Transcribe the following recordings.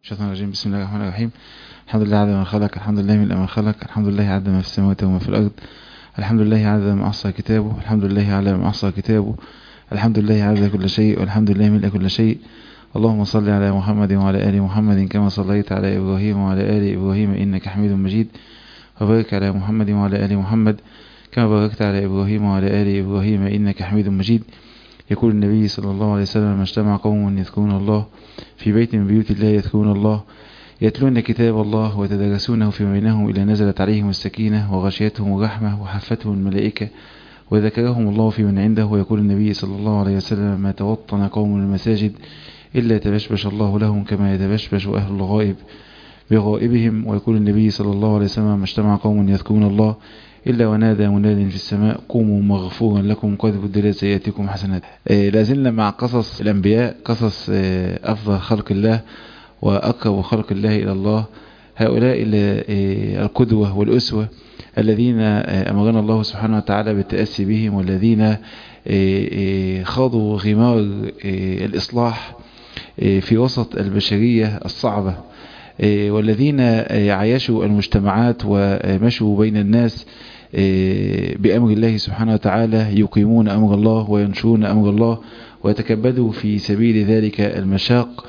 الشيطان الرجيم بسم الله الرحمن الرحيم الحمد لله عدد ما خلق الحمد لله من ما خلق الحمد لله عدد ما في السماوات وما في الأرض الحمد لله عدد ما أحصى كتابه الحمد لله على ما أحصى كتابه الحمد لله عدد كل شيء والحمد لله ملء كل شيء اللهم صل على محمد وعلى آل محمد كما صليت على إبراهيم وعلى آل إبراهيم إنك حميد مجيد وبارك على محمد وعلى آل محمد كما باركت على إبراهيم وعلى آل إبراهيم إنك حميد مجيد يقول النبي صلى الله عليه وسلم ما اجتمع قوم يذكرون الله في بيت من بيوت الله يذكرون الله يتلون كتاب الله ويتدرسونه فيما بينهم إلى نزلت عليهم السكينة وغشيتهم الرحمة وحفتهم الملائكة وذكرهم الله في من عنده ويقول النبي صلى الله عليه وسلم ما توطن قوم المساجد إلا تبشبش الله لهم كما يتبشبش أهل الغائب بغائبهم ويقول النبي صلى الله عليه وسلم ما اجتمع قوم يذكرون الله إلا ونادى مناد في السماء قوموا مغفورا لكم قد بدلت سيئاتكم حسنات آه لازلنا مع قصص الأنبياء قصص آه أفضل خلق الله وأقرب خلق الله إلى الله هؤلاء آه القدوة والأسوة الذين أمرنا الله سبحانه وتعالى بالتأسي بهم والذين خاضوا غمار الإصلاح في وسط البشرية الصعبة والذين عايشوا المجتمعات ومشوا بين الناس بأمر الله سبحانه وتعالى يقيمون أمر الله وينشرون أمر الله ويتكبدوا في سبيل ذلك المشاق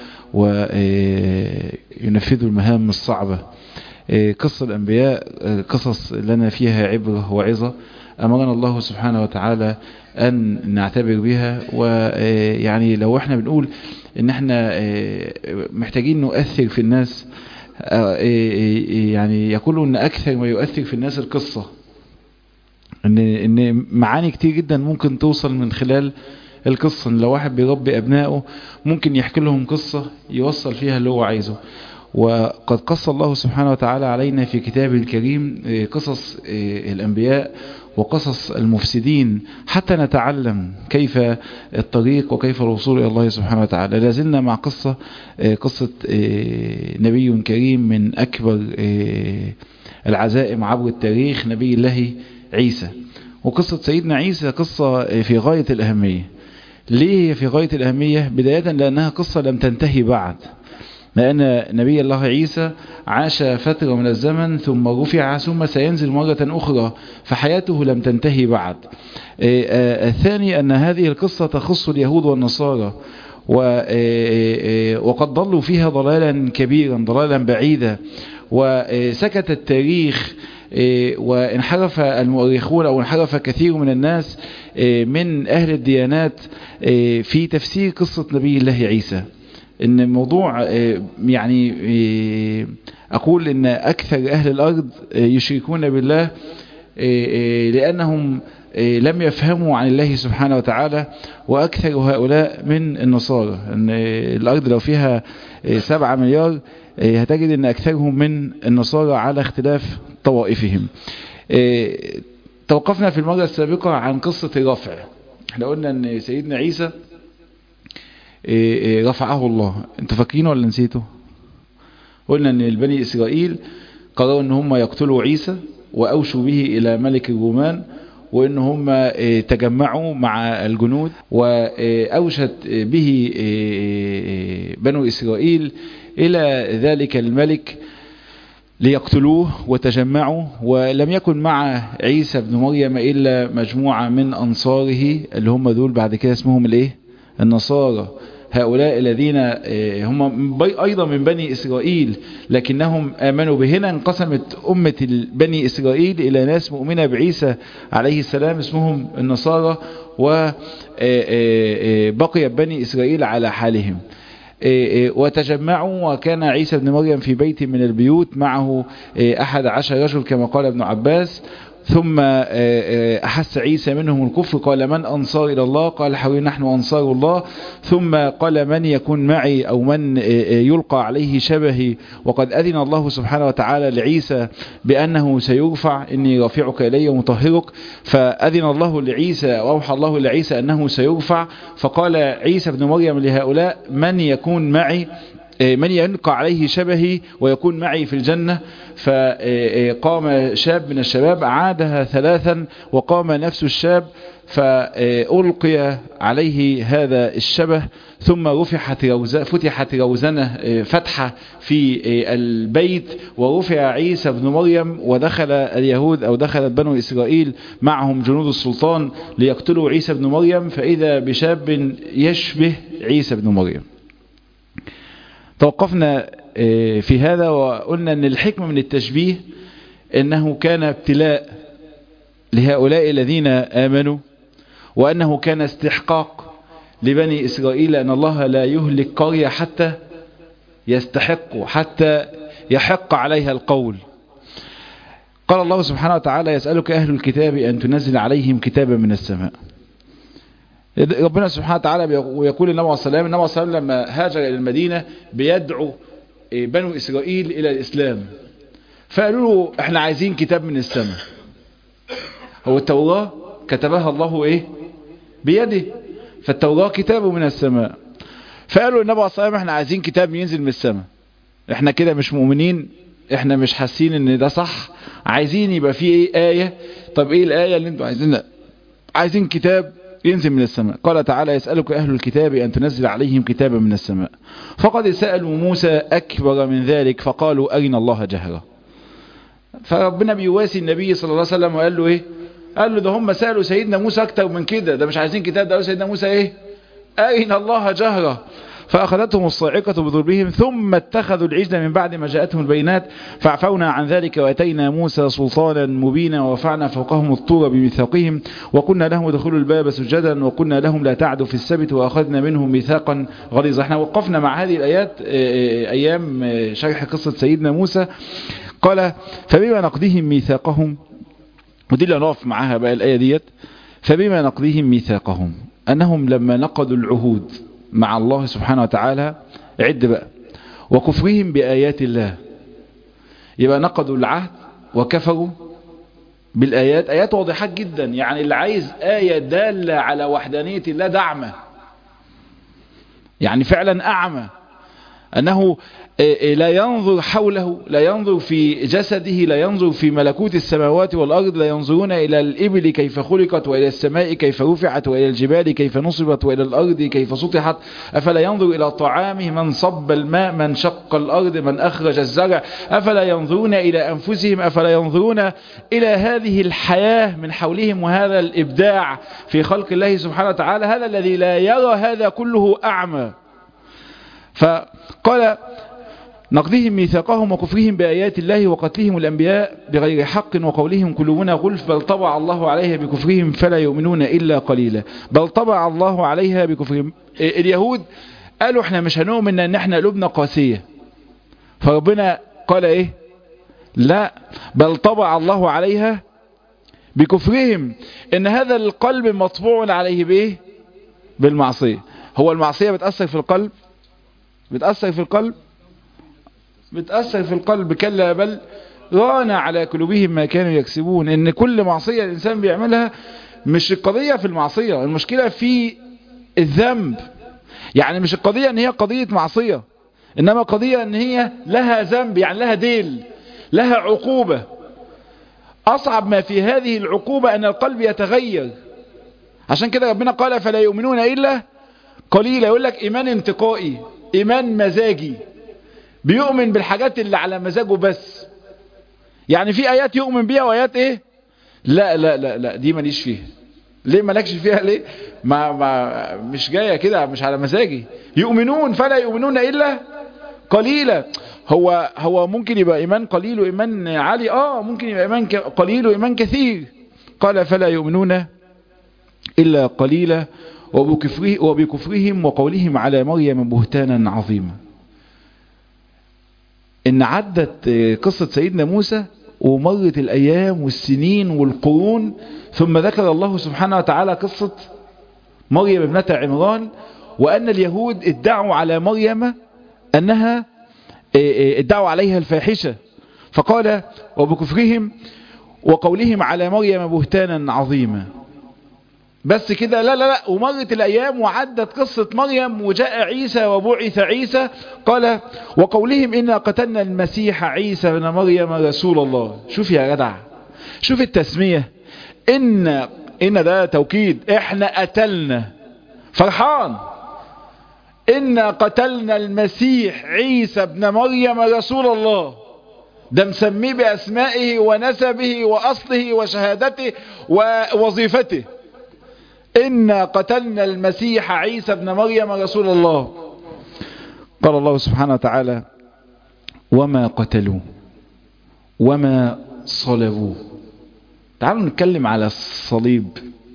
وينفذوا المهام الصعبة قصة الأنبياء قصص لنا فيها عبرة وعظة أمرنا الله سبحانه وتعالى أن نعتبر بها ويعني لو احنا بنقول ان احنا محتاجين نؤثر في الناس يعني يقولوا ان اكثر ما يؤثر في الناس القصة ان, إن معاني كتير جدا ممكن توصل من خلال القصة لو واحد بيربي ابنائه ممكن يحكي لهم قصة يوصل فيها اللي هو عايزه وقد قص الله سبحانه وتعالى علينا في كتابه الكريم قصص الأنبياء وقصص المفسدين حتى نتعلم كيف الطريق وكيف الوصول إلى الله سبحانه وتعالى لازلنا مع قصة قصة نبي كريم من أكبر العزائم عبر التاريخ نبي الله عيسى وقصة سيدنا عيسى قصة في غاية الأهمية ليه في غاية الأهمية بداية لأنها قصة لم تنتهي بعد لأن نبي الله عيسى عاش فترة من الزمن ثم رفع ثم سينزل مرة أخرى فحياته لم تنتهي بعد الثاني أن هذه القصة تخص اليهود والنصارى وقد ضلوا فيها ضلالا كبيرا ضلالا بعيدا وسكت التاريخ وانحرف المؤرخون أو انحرف كثير من الناس من أهل الديانات في تفسير قصة نبي الله عيسى ان الموضوع يعني اقول ان اكثر اهل الارض يشركون بالله لانهم لم يفهموا عن الله سبحانه وتعالى واكثر هؤلاء من النصارى ان الارض لو فيها سبعة مليار هتجد ان اكثرهم من النصارى على اختلاف طوائفهم توقفنا في المرة السابقة عن قصة الرفع احنا قلنا ان سيدنا عيسى رفعه الله انتوا فاكرينه ولا نسيته قلنا ان البني اسرائيل قرروا ان هم يقتلوا عيسى واوشوا به الى ملك الرومان وان هم تجمعوا مع الجنود واوشت به بنو اسرائيل الى ذلك الملك ليقتلوه وتجمعوا ولم يكن مع عيسى بن مريم الا مجموعة من انصاره اللي هم دول بعد كده اسمهم الايه النصارى هؤلاء الذين هم أيضا من بني إسرائيل لكنهم آمنوا بهنا انقسمت أمة بني إسرائيل إلى ناس مؤمنة بعيسى عليه السلام اسمهم النصارى وبقي بني إسرائيل على حالهم وتجمعوا وكان عيسى بن مريم في بيت من البيوت معه أحد عشر رجل كما قال ابن عباس ثم أحس عيسى منهم الكفر قال من أنصار إلى الله قال حوي نحن أنصار الله ثم قال من يكون معي أو من يلقى عليه شبهي وقد أذن الله سبحانه وتعالى لعيسى بأنه سيرفع إني رافعك إلي ومطهرك فأذن الله لعيسى وأوحى الله لعيسى أنه سيرفع فقال عيسى بن مريم لهؤلاء من يكون معي من يلقى عليه شبهي ويكون معي في الجنة فقام شاب من الشباب عادها ثلاثا وقام نفس الشاب فألقي عليه هذا الشبه ثم رفحت روزة فتحت روزنة فتحة في البيت ورفع عيسى بن مريم ودخل اليهود أو دخل بنو إسرائيل معهم جنود السلطان ليقتلوا عيسى بن مريم فإذا بشاب يشبه عيسى بن مريم توقفنا في هذا وقلنا أن الحكمة من التشبيه أنه كان ابتلاء لهؤلاء الذين آمنوا وأنه كان استحقاق لبني إسرائيل أن الله لا يهلك قرية حتى يستحق حتى يحق عليها القول قال الله سبحانه وتعالى يسألك أهل الكتاب أن تنزل عليهم كتابا من السماء ربنا سبحانه وتعالى ويقول النبي عليه السلام النبي عليه السلام لما هاجر إلى المدينة بيدعو بنو إسرائيل إلى الإسلام فقالوا له احنا عايزين كتاب من السماء هو التوراة كتبها الله ايه بيده فالتوراة كتاب من السماء فقالوا النبي عليه الصلاة احنا عايزين كتاب ينزل من السماء احنا كده مش مؤمنين احنا مش حاسين ان ده صح عايزين يبقى فيه ايه آية طب ايه الآية اللي انتوا عايزينها عايزين كتاب ينزل من السماء قال تعالى يسألك أهل الكتاب أن تنزل عليهم كتابا من السماء فقد سألوا موسى أكبر من ذلك فقالوا أرنا الله جهرة فربنا بيواسي النبي صلى الله عليه وسلم وقال له ايه قال له ده هم سألوا سيدنا موسى أكتر من كده ده مش عايزين كتاب ده قالوا سيدنا موسى ايه أرنا الله جهرة فأخذتهم الصاعقة بضربهم ثم اتخذوا العجل من بعد ما جاءتهم البينات فعفونا عن ذلك وأتينا موسى سلطانا مبينا ورفعنا فوقهم الطور بميثاقهم وقلنا لهم ادخلوا الباب سجدا وقلنا لهم لا تعدوا في السبت وأخذنا منهم ميثاقا غليظا احنا وقفنا مع هذه الآيات أيام شرح قصة سيدنا موسى قال فبما نقضيهم ميثاقهم ودي اللي نقف معاها بقى الآية ديت فبما نقضيهم ميثاقهم أنهم لما نقضوا العهود مع الله سبحانه وتعالى عد بقى وكفرهم بآيات الله يبقى نقضوا العهد وكفروا بالآيات آيات واضحات جدا يعني اللي عايز آية دالة على وحدانية الله دعمة يعني فعلا أعمى أنه لا ينظر حوله لا ينظر في جسده لا ينظر في ملكوت السماوات والأرض لا ينظرون إلى الإبل كيف خلقت وإلى السماء كيف رفعت وإلى الجبال كيف نصبت وإلى الأرض كيف سطحت أفلا ينظر إلى طعامه من صب الماء من شق الأرض من أخرج الزرع أفلا ينظرون إلى أنفسهم أفلا ينظرون إلى هذه الحياة من حولهم وهذا الإبداع في خلق الله سبحانه وتعالى هذا الذي لا يرى هذا كله أعمى فقال نقضهم ميثاقهم وكفرهم بآيات الله وقتلهم الأنبياء بغير حق وقولهم قلوبنا غلف بل طبع الله عليها بكفرهم فلا يؤمنون إلا قليلا بل طبع الله عليها بكفرهم اليهود قالوا احنا مش هنؤمن ان احنا قلوبنا قاسية فربنا قال ايه لا بل طبع الله عليها بكفرهم ان هذا القلب مطبوع عليه بايه بالمعصية هو المعصية بتأثر في القلب بتأثر في القلب بتأثر في القلب كلا بل ران على قلوبهم ما كانوا يكسبون ان كل معصية الانسان بيعملها مش القضية في المعصية المشكلة في الذنب يعني مش القضية ان هي قضية معصية انما قضية ان هي لها ذنب يعني لها ديل لها عقوبة اصعب ما في هذه العقوبة ان القلب يتغير عشان كده ربنا قال فلا يؤمنون الا قليلا يقول لك ايمان انتقائي ايمان مزاجي بيؤمن بالحاجات اللي على مزاجه بس يعني في ايات يؤمن بيها وايات ايه لا لا لا لا دي ماليش فيها ليه مالكش فيها ليه ما, ما مش جاية كده مش على مزاجي يؤمنون فلا يؤمنون الا قليلا هو هو ممكن يبقى ايمان قليل وايمان عالي اه ممكن يبقى ايمان قليل وايمان كثير قال فلا يؤمنون الا قليلا وبكفره وبكفرهم وقولهم على مريم بهتانا عظيما ان عدت قصة سيدنا موسى ومرت الايام والسنين والقرون ثم ذكر الله سبحانه وتعالى قصة مريم ابنة عمران وان اليهود ادعوا على مريم انها ادعوا عليها الفاحشة فقال وبكفرهم وقولهم على مريم بهتانا عظيما بس كده لا لا لا ومرت الأيام وعدت قصة مريم وجاء عيسى وبعث عيسى قال وقولهم إنا قتلنا المسيح عيسى بن مريم رسول الله شوف يا جدع شوف التسمية إن إن ده توكيد إحنا قتلنا فرحان إنا قتلنا المسيح عيسى بن مريم رسول الله ده مسميه بأسمائه ونسبه وأصله وشهادته ووظيفته إنا قتلنا المسيح عيسى بن مريم رسول الله قال الله سبحانه وتعالى وما قتلوه وما صلبوه تعالوا نتكلم على الصليب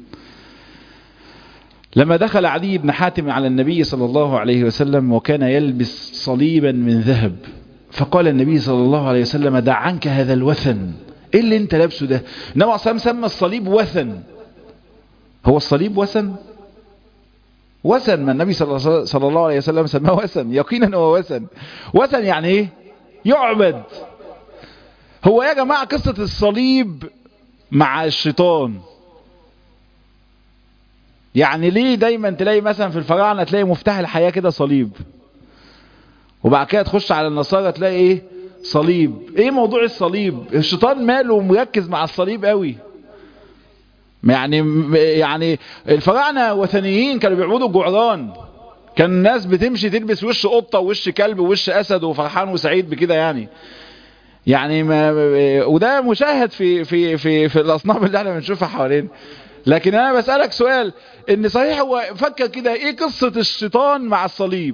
لما دخل علي بن حاتم على النبي صلى الله عليه وسلم وكان يلبس صليبا من ذهب فقال النبي صلى الله عليه وسلم دع عنك هذا الوثن ايه اللي انت لابسه ده النبي صلى سمى الصليب وثن هو الصليب وثن وثن ما النبي صلى الله عليه وسلم سماه وثن يقينا هو وثن وثن يعني ايه يعبد هو يا جماعة قصة الصليب مع الشيطان يعني ليه دايما تلاقي مثلا في الفراعنة تلاقي مفتاح الحياة كده صليب وبعد كده تخش على النصارى تلاقي ايه صليب ايه موضوع الصليب الشيطان ماله مركز مع الصليب قوي يعني يعني الفراعنة وثنيين كانوا بيعبدوا الجعران كان الناس بتمشي تلبس وش قطة ووش كلب ووش اسد وفرحان وسعيد بكده يعني يعني ما وده مشاهد في في في في الاصنام اللي احنا بنشوفها حوالينا لكن انا بسألك سؤال ان صحيح هو فكر كده ايه قصة الشيطان مع الصليب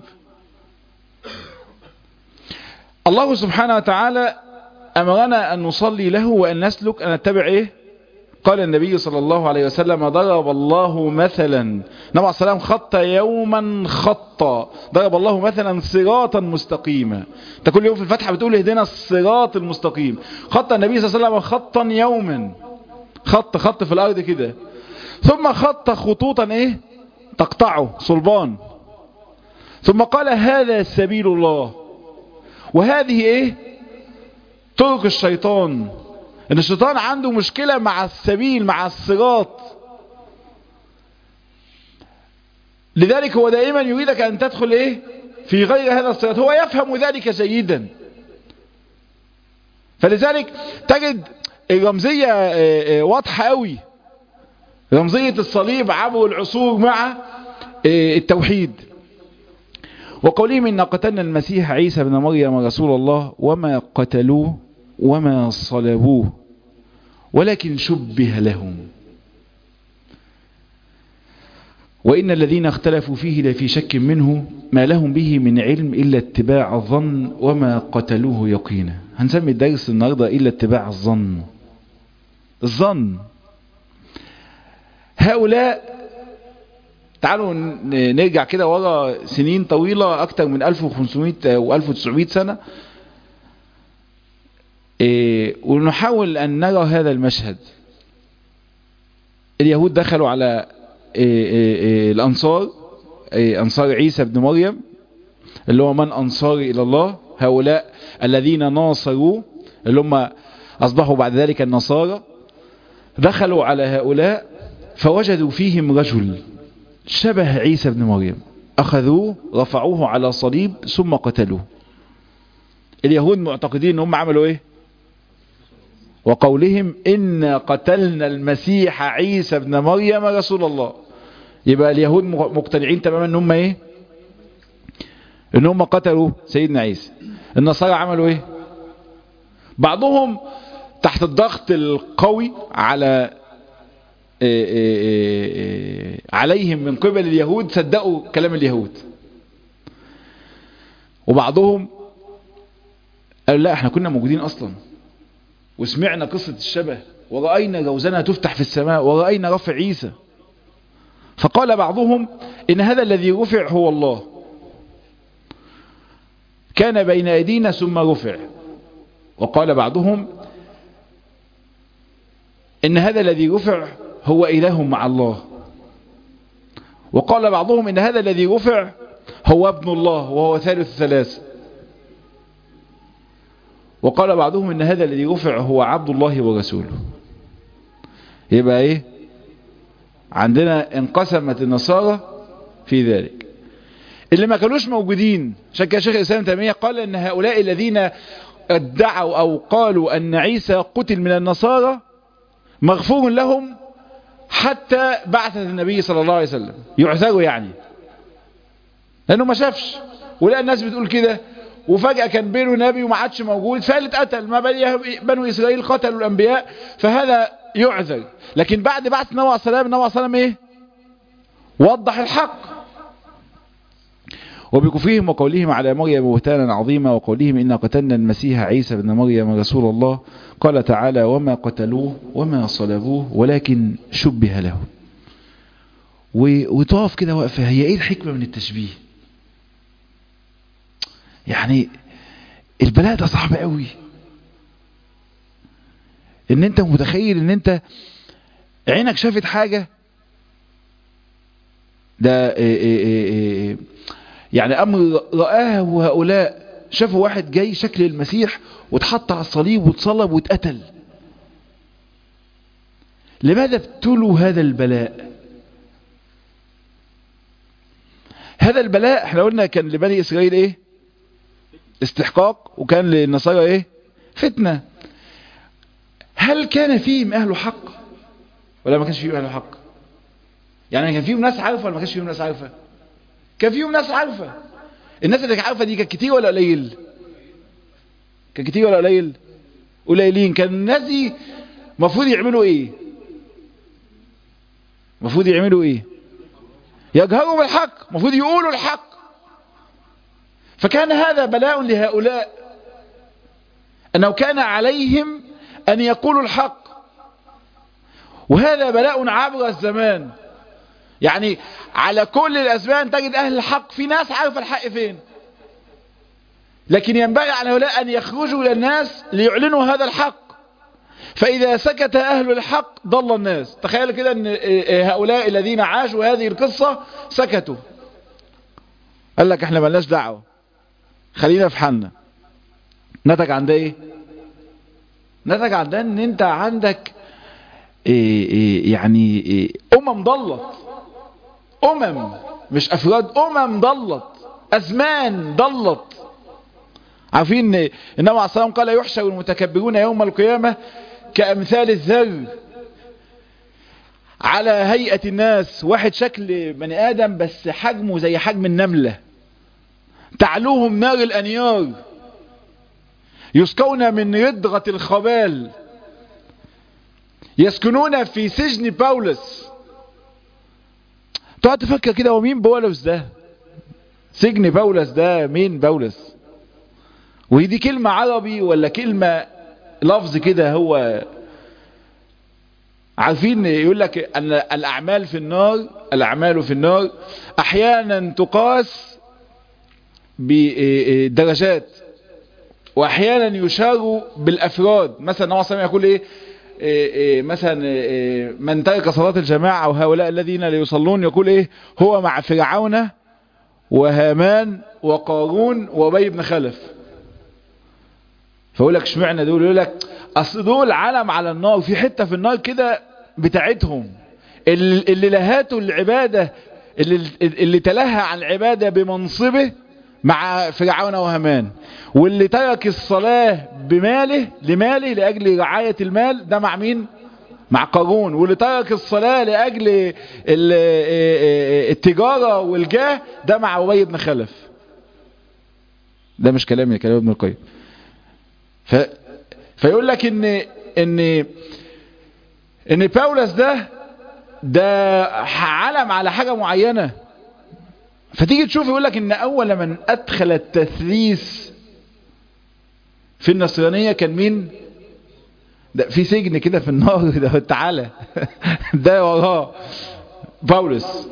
الله سبحانه وتعالى امرنا ان نصلي له وان نسلك ان نتبع ايه قال النبي صلى الله عليه وسلم ضرب الله مثلا النبي عليه السلام خط يوما خطا ضرب الله مثلا صراطا مستقيما انت كل يوم في الفتحة بتقول اهدنا الصراط المستقيم خط النبي صلى الله عليه وسلم خطا يوما خط خط في الارض كده ثم خط خطوطا ايه تقطعه صلبان ثم قال هذا سبيل الله وهذه ايه طرق الشيطان ان الشيطان عنده مشكلة مع السبيل مع الصراط لذلك هو دائما يريدك ان تدخل ايه في غير هذا الصراط هو يفهم ذلك جيدا فلذلك تجد الرمزية واضحة قوي رمزية الصليب عبر العصور مع التوحيد وقولهم إن قتلنا المسيح عيسى بن مريم رسول الله وما قتلوه وما صلبوه ولكن شبه لهم وإن الذين اختلفوا فيه لفي شك منه ما لهم به من علم إلا اتباع الظن وما قتلوه يقينا هنسمي الدرس النهاردة إلا اتباع الظن الظن هؤلاء تعالوا نرجع كده ورا سنين طويلة أكتر من 1500 و 1900 سنة ونحاول أن نرى هذا المشهد اليهود دخلوا على الأنصار أنصار عيسى بن مريم اللي هو من أنصاري إلى الله هؤلاء الذين ناصروا اللي هم أصبحوا بعد ذلك النصارى دخلوا على هؤلاء فوجدوا فيهم رجل شبه عيسى بن مريم أخذوه رفعوه على صليب ثم قتلوه اليهود معتقدين ان هم عملوا ايه وقولهم إن قتلنا المسيح عيسى بن مريم رسول الله يبقى اليهود مقتنعين تماما ان هم ايه ان هم قتلوا سيدنا عيسى النصارى عملوا ايه بعضهم تحت الضغط القوي على إيه إيه إيه عليهم من قبل اليهود صدقوا كلام اليهود وبعضهم قالوا لا احنا كنا موجودين اصلا وسمعنا قصة الشبه ورأينا جوزنا تفتح في السماء ورأينا رفع عيسى فقال بعضهم إن هذا الذي رفع هو الله كان بين أيدينا ثم رفع وقال بعضهم إن هذا الذي رفع هو إله مع الله وقال بعضهم إن هذا الذي رفع هو ابن الله وهو ثالث ثلاث وقال بعضهم إن هذا الذي رفع هو عبد الله ورسوله يبقى إيه عندنا انقسمت النصارى في ذلك اللي ما كانوش موجودين عشان كده شيخ الاسلام تيميه قال ان هؤلاء الذين ادعوا او قالوا ان عيسى قتل من النصارى مغفور لهم حتى بعثة النبي صلى الله عليه وسلم يعذروا يعني لانه ما شافش ولقى الناس بتقول كده وفجأة كان بينه نبي وما عادش موجود فقال اتقتل ما بنو اسرائيل قتلوا الانبياء فهذا يعذر لكن بعد بعث النبي عليه السلام النبي عليه السلام ايه وضح الحق وبكفرهم وقولهم على مريم بهتانا عظيما وقولهم إنا قتلنا المسيح عيسى بن مريم رسول الله قال تعالى وما قتلوه وما صلبوه ولكن شبه له وتقف كده واقفة هي ايه الحكمة من التشبيه يعني البلاء ده صعب قوي ان انت متخيل ان انت عينك شافت حاجة ده إيه إيه إيه يعني امر رآه هؤلاء شافوا واحد جاي شكل المسيح واتحط على الصليب واتصلب واتقتل لماذا ابتلوا هذا البلاء هذا البلاء احنا قلنا كان لبني اسرائيل ايه استحقاق وكان للنصارى ايه فتنة هل كان فيهم اهل حق ولا ما كانش فيهم اهل حق يعني كان فيهم ناس عارفة ولا ما كانش فيهم ناس عارفة كان فيهم ناس عارفة الناس اللي عارفة دي كانت كتير ولا قليل كان كتير ولا قليل قليلين كان الناس دي المفروض يعملوا ايه المفروض يعملوا ايه يجهروا بالحق المفروض يقولوا الحق فكان هذا بلاء لهؤلاء انه كان عليهم ان يقولوا الحق وهذا بلاء عبر الزمان يعني على كل الأزمان تجد أهل الحق في ناس عارفة الحق فين لكن ينبغي على هؤلاء أن يخرجوا إلى الناس ليعلنوا هذا الحق فإذا سكت أهل الحق ضل الناس تخيل كده أن هؤلاء الذين عاشوا هذه القصة سكتوا قال لك احنا ملناش دعوة خلينا في حالنا نتج عن ده ايه نتج عن ده ان انت عندك إيه إيه يعني إيه امم ضلت امم مش افراد امم ضلت ازمان ضلت عارفين ان النبي عليه الصلاه قال يحشر المتكبرون يوم القيامه كامثال الذر على هيئه الناس واحد شكل بني ادم بس حجمه زي حجم النمله تعلوهم نار الانيار يسقون من ردغه الخبال يسكنون في سجن باولس تقعد تفكر كده ومين بولس ده سجن بولس ده مين بولس وهي دي كلمة عربي ولا كلمة لفظ كده هو عارفين يقول لك أن الأعمال في النار الأعمال في النار أحيانا تقاس بدرجات وأحيانا يشار بالأفراد مثلا نوع سامي يقول إيه إيه إيه مثلا إيه من ترك صلاة الجماعة أو هؤلاء الذين لا يصلون يقول إيه هو مع فرعون وهامان وقارون وبي بن خلف فيقول لك اشمعنى دول يقول لك اصل دول علم على النار في حتة في النار كده بتاعتهم اللي, اللي لهاته العبادة اللي, اللي تلهى عن العبادة بمنصبه مع فرعون وهامان واللي ترك الصلاة بماله لماله لأجل رعاية المال ده مع مين مع قارون واللي ترك الصلاة لأجل التجارة والجاه ده مع أبي بن خلف ده مش كلامي كلام ابن القيم ف... فيقول لك ان ان ان باولس ده ده علم على حاجة معينة فتيجي تشوف يقول لك ان اول من ادخل التثليث في النصرانية كان مين ده في سجن كده في النار ده تعالى ده وراه باولس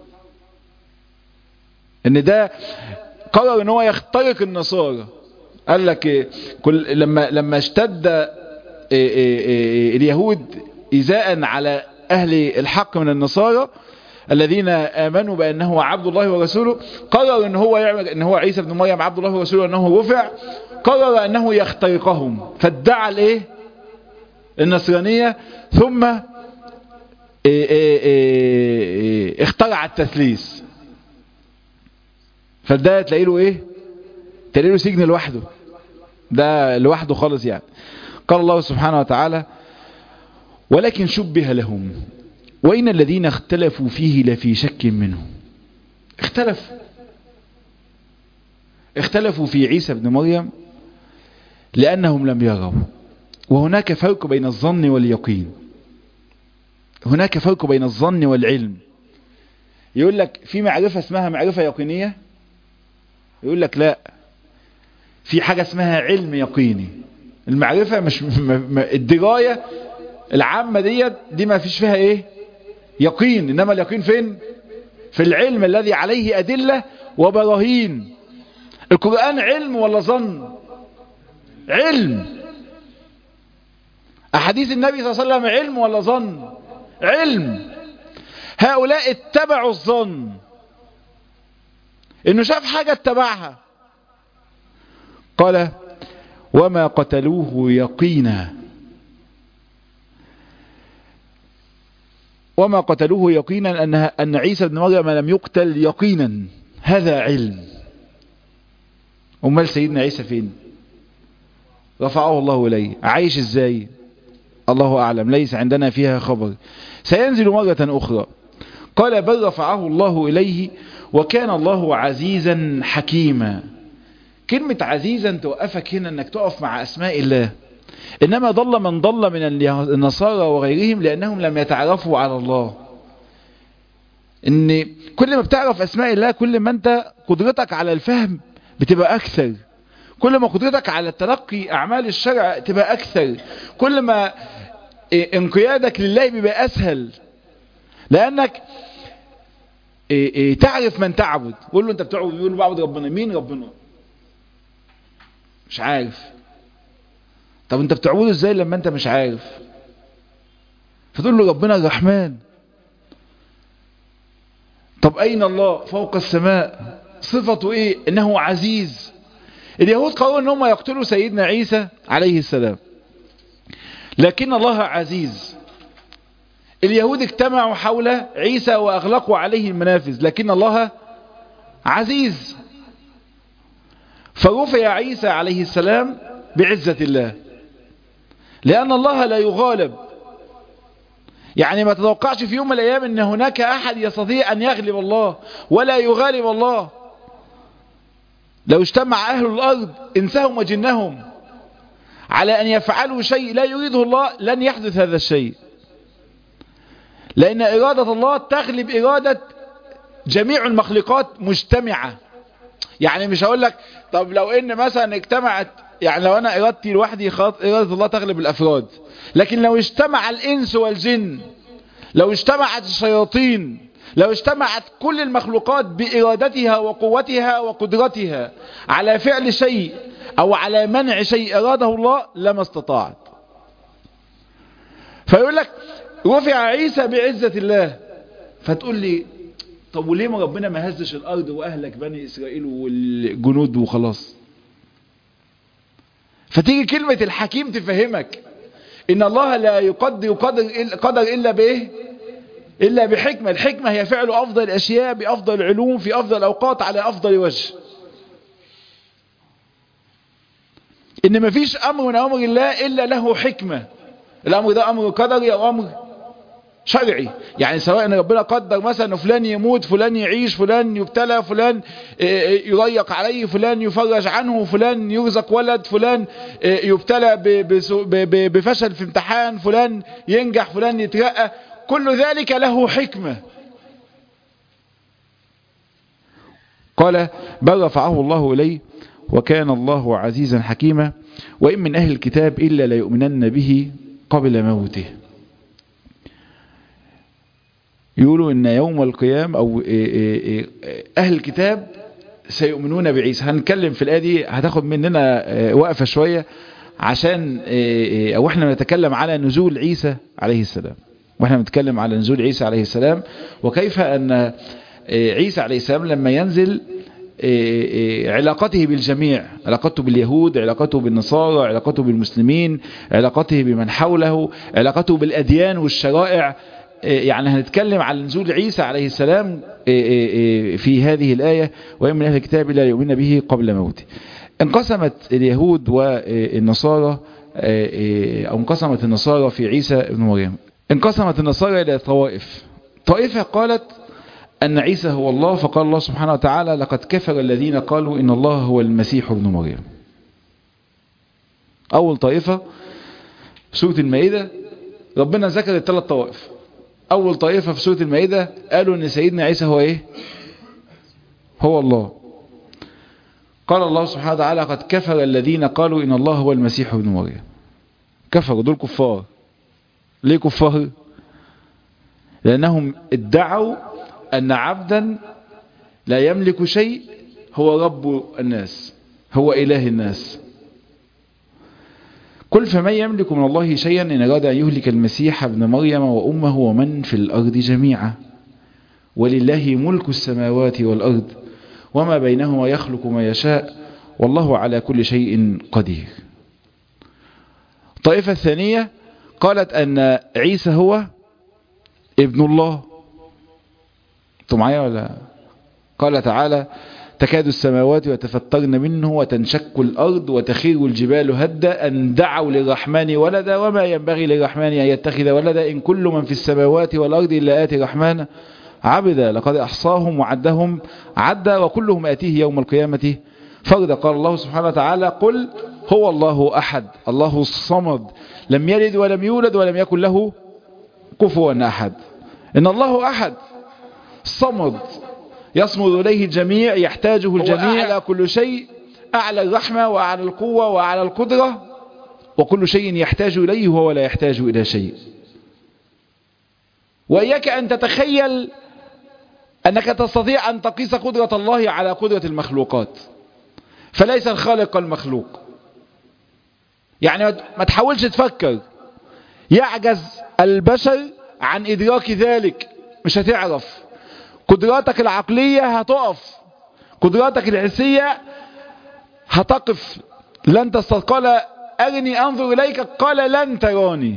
ان ده قرر ان هو يخترق النصارى قال لك إيه كل لما لما اشتد إيه إيه اليهود إزاء على أهل الحق من النصارى الذين آمنوا بأنه عبد الله ورسوله قرر ان هو يعمل ان هو عيسى بن مريم عبد الله ورسوله انه رفع قرر انه يخترقهم فادعى الايه النصرانية ثم إيه إيه إيه اخترع التثليث فده تلاقي له ايه تلاقي له سجن لوحده ده لوحده خالص يعني قال الله سبحانه وتعالى ولكن شبه لهم وإن الذين اختلفوا فيه لفي شك منه اختلف اختلفوا في عيسى بن مريم لأنهم لم يروا وهناك فرق بين الظن واليقين هناك فرق بين الظن والعلم يقول لك في معرفة اسمها معرفة يقينية يقول لك لا في حاجة اسمها علم يقيني المعرفة مش م- م- الدراية العامة ديت دي ما فيش فيها ايه يقين انما اليقين فين في العلم الذي عليه ادلة وبراهين القرآن علم ولا ظن علم احاديث النبي صلى الله عليه وسلم علم ولا ظن علم هؤلاء اتبعوا الظن انه شاف حاجة اتبعها قال وما قتلوه يقينا وما قتلوه يقينا أن, أن عيسى بن مريم لم يقتل يقينا هذا علم أمال سيدنا عيسى فين رفعه الله إليه عايش ازاي الله أعلم ليس عندنا فيها خبر سينزل مرة أخرى قال بل رفعه الله إليه وكان الله عزيزا حكيما كلمة عزيزا توقفك هنا انك تقف مع اسماء الله انما ضل من ضل من النصارى وغيرهم لانهم لم يتعرفوا على الله ان كل ما بتعرف اسماء الله كل ما انت قدرتك على الفهم بتبقى اكثر كل ما قدرتك على تلقي اعمال الشرع تبقى اكثر كل ما انقيادك لله بيبقى اسهل لانك تعرف من تعبد قول له انت بتعبد بيقول له بعبد ربنا مين ربنا مش عارف طب انت بتعبده ازاي لما انت مش عارف فتقول له ربنا الرحمن طب اين الله فوق السماء صفته ايه انه عزيز اليهود قالوا ان هم يقتلوا سيدنا عيسى عليه السلام لكن الله عزيز اليهود اجتمعوا حول عيسى واغلقوا عليه المنافذ لكن الله عزيز فرفع عيسى عليه السلام بعزة الله لأن الله لا يغالب يعني ما تتوقعش في يوم من الأيام أن هناك أحد يستطيع أن يغلب الله ولا يغالب الله لو اجتمع أهل الأرض إنسهم وجنهم على أن يفعلوا شيء لا يريده الله لن يحدث هذا الشيء لأن إرادة الله تغلب إرادة جميع المخلوقات مجتمعة يعني مش هقول لك طب لو ان مثلا اجتمعت يعني لو انا ارادتي لوحدي خلاص ارادة الله تغلب الافراد لكن لو اجتمع الانس والجن لو اجتمعت الشياطين لو اجتمعت كل المخلوقات بارادتها وقوتها وقدرتها على فعل شيء او على منع شيء اراده الله لما استطاعت فيقول لك رفع عيسى بعزة الله فتقول لي طب وليه ما ربنا ما هزش الارض واهلك بني اسرائيل والجنود وخلاص فتيجي كلمة الحكيم تفهمك ان الله لا يقدر قدر قدر الا بايه الا بحكمة الحكمة هي فعل افضل الاشياء بافضل العلوم في افضل الاوقات على افضل وجه ان ما فيش امر من امر الله الا له حكمة الامر ده امر قدري او امر شرعي يعني سواء ان ربنا قدر مثلا فلان يموت فلان يعيش فلان يبتلى فلان يضيق عليه فلان يفرج عنه فلان يرزق ولد فلان يبتلى بفشل في امتحان فلان ينجح فلان يترقى كل ذلك له حكمة قال بل رفعه الله إليه وكان الله عزيزا حكيما وإن من أهل الكتاب إلا ليؤمنن به قبل موته يقولوا ان يوم القيام او اهل الكتاب سيؤمنون بعيسى هنتكلم في الآية دي هتاخد مننا وقفة شوية عشان او احنا نتكلم على نزول عيسى عليه السلام واحنا بنتكلم على نزول عيسى عليه السلام وكيف ان عيسى عليه السلام لما ينزل علاقته بالجميع علاقته باليهود علاقته بالنصارى علاقته بالمسلمين علاقته بمن حوله علاقته بالأديان والشرائع يعني هنتكلم على نزول عيسى عليه السلام في هذه الآية وإن من أهل الكتاب لا يؤمن به قبل موته انقسمت اليهود والنصارى أو انقسمت النصارى في عيسى ابن مريم انقسمت النصارى إلى طوائف طائفة قالت أن عيسى هو الله فقال الله سبحانه وتعالى لقد كفر الذين قالوا إن الله هو المسيح ابن مريم أول طائفة سورة المائدة ربنا ذكر الثلاث طوائف أول طائفة في سورة المائدة قالوا أن سيدنا عيسى هو إيه هو الله قال الله سبحانه وتعالى قد كفر الذين قالوا إن الله هو المسيح ابن مريم كفروا دول كفار ليه كفار لأنهم ادعوا أن عبدا لا يملك شيء هو رب الناس هو إله الناس قل فمن يملك من الله شيئا إن أراد أن يهلك المسيح ابن مريم وأمه ومن في الأرض جميعا ولله ملك السماوات والأرض وما بينهما يخلق ما يشاء والله على كل شيء قدير الطائفة الثانية قالت أن عيسى هو ابن الله انتوا معايا ولا قال تعالى تكاد السماوات يتفطرن منه وتنشق الأرض وتخير الجبال هدا أن دعوا للرحمن ولدا وما ينبغي للرحمن أن يتخذ ولدا إن كل من في السماوات والأرض إلا آتي الرحمن عبدا لقد أحصاهم وعدهم عدا وكلهم آتيه يوم القيامة فردا قال الله سبحانه وتعالى قل هو الله أحد الله الصمد لم يلد ولم يولد ولم يكن له كفوا أحد إن الله أحد صمد يصمد إليه الجميع يحتاجه الجميع على كل شيء أعلى الرحمة وأعلى القوة وأعلى القدرة وكل شيء يحتاج إليه وهو لا يحتاج إلى شيء وإياك أن تتخيل أنك تستطيع أن تقيس قدرة الله على قدرة المخلوقات فليس الخالق المخلوق يعني ما تحاولش تفكر يعجز البشر عن إدراك ذلك مش هتعرف قدراتك العقلية هتقف قدراتك الحسية هتقف لن تستطيع قال أرني أنظر إليك قال لن تراني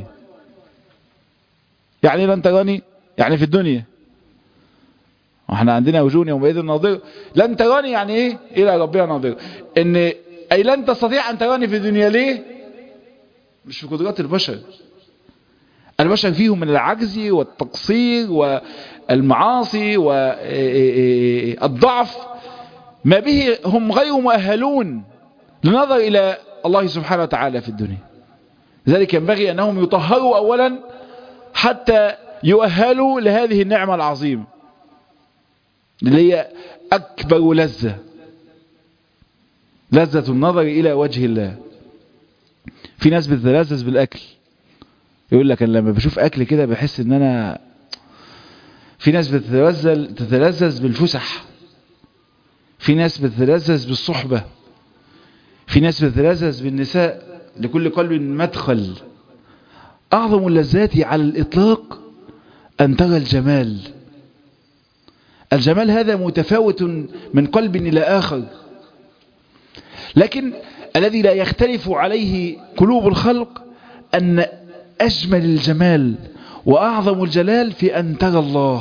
يعني لن تراني يعني في الدنيا واحنا عندنا وجوه يومئذ ناظر لن تراني يعني ايه الى ربنا ناظر ان اي لن تستطيع ان تراني في الدنيا ليه مش في قدرات البشر البشر فيهم من العجز والتقصير والمعاصي والضعف ما به هم غير مؤهلون لنظر إلى الله سبحانه وتعالى في الدنيا لذلك ينبغي أنهم يطهروا أولا حتى يؤهلوا لهذه النعمة العظيمة اللي هي أكبر لذة لذة النظر إلى وجه الله في ناس بتتلذذ بالأكل يقول لك أنا لما بشوف أكل كده بحس إن أنا في ناس بتتلذذ تتلذذ بالفسح في ناس بتتلذذ بالصحبة في ناس بتتلذذ بالنساء لكل قلب مدخل أعظم اللذات على الإطلاق أن ترى الجمال الجمال هذا متفاوت من قلب إلى آخر لكن الذي لا يختلف عليه قلوب الخلق أن أجمل الجمال وأعظم الجلال في أن ترى الله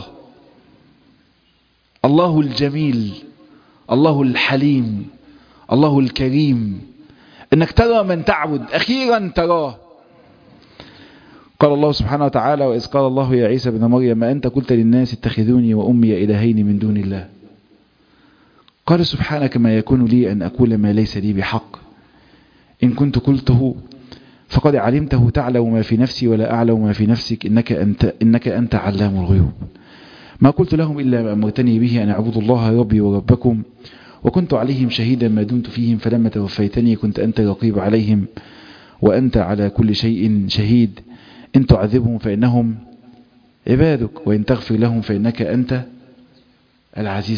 الله الجميل الله الحليم الله الكريم أنك ترى من تعبد أخيرا تراه قال الله سبحانه وتعالى وإذ قال الله يا عيسى بن مريم ما أنت قلت للناس اتخذوني وأمي إلهين من دون الله قال سبحانك ما يكون لي أن أقول ما ليس لي بحق إن كنت قلته فقد علمته تعلم ما في نفسي ولا أعلم ما في نفسك إنك أنت, إنك أنت علام الغيوب ما قلت لهم إلا ما أمرتني به أن أعبد الله ربي وربكم وكنت عليهم شهيدا ما دمت فيهم فلما توفيتني كنت أنت رقيب عليهم وأنت على كل شيء شهيد إن تعذبهم فإنهم عبادك وإن تغفر لهم فإنك أنت العزيز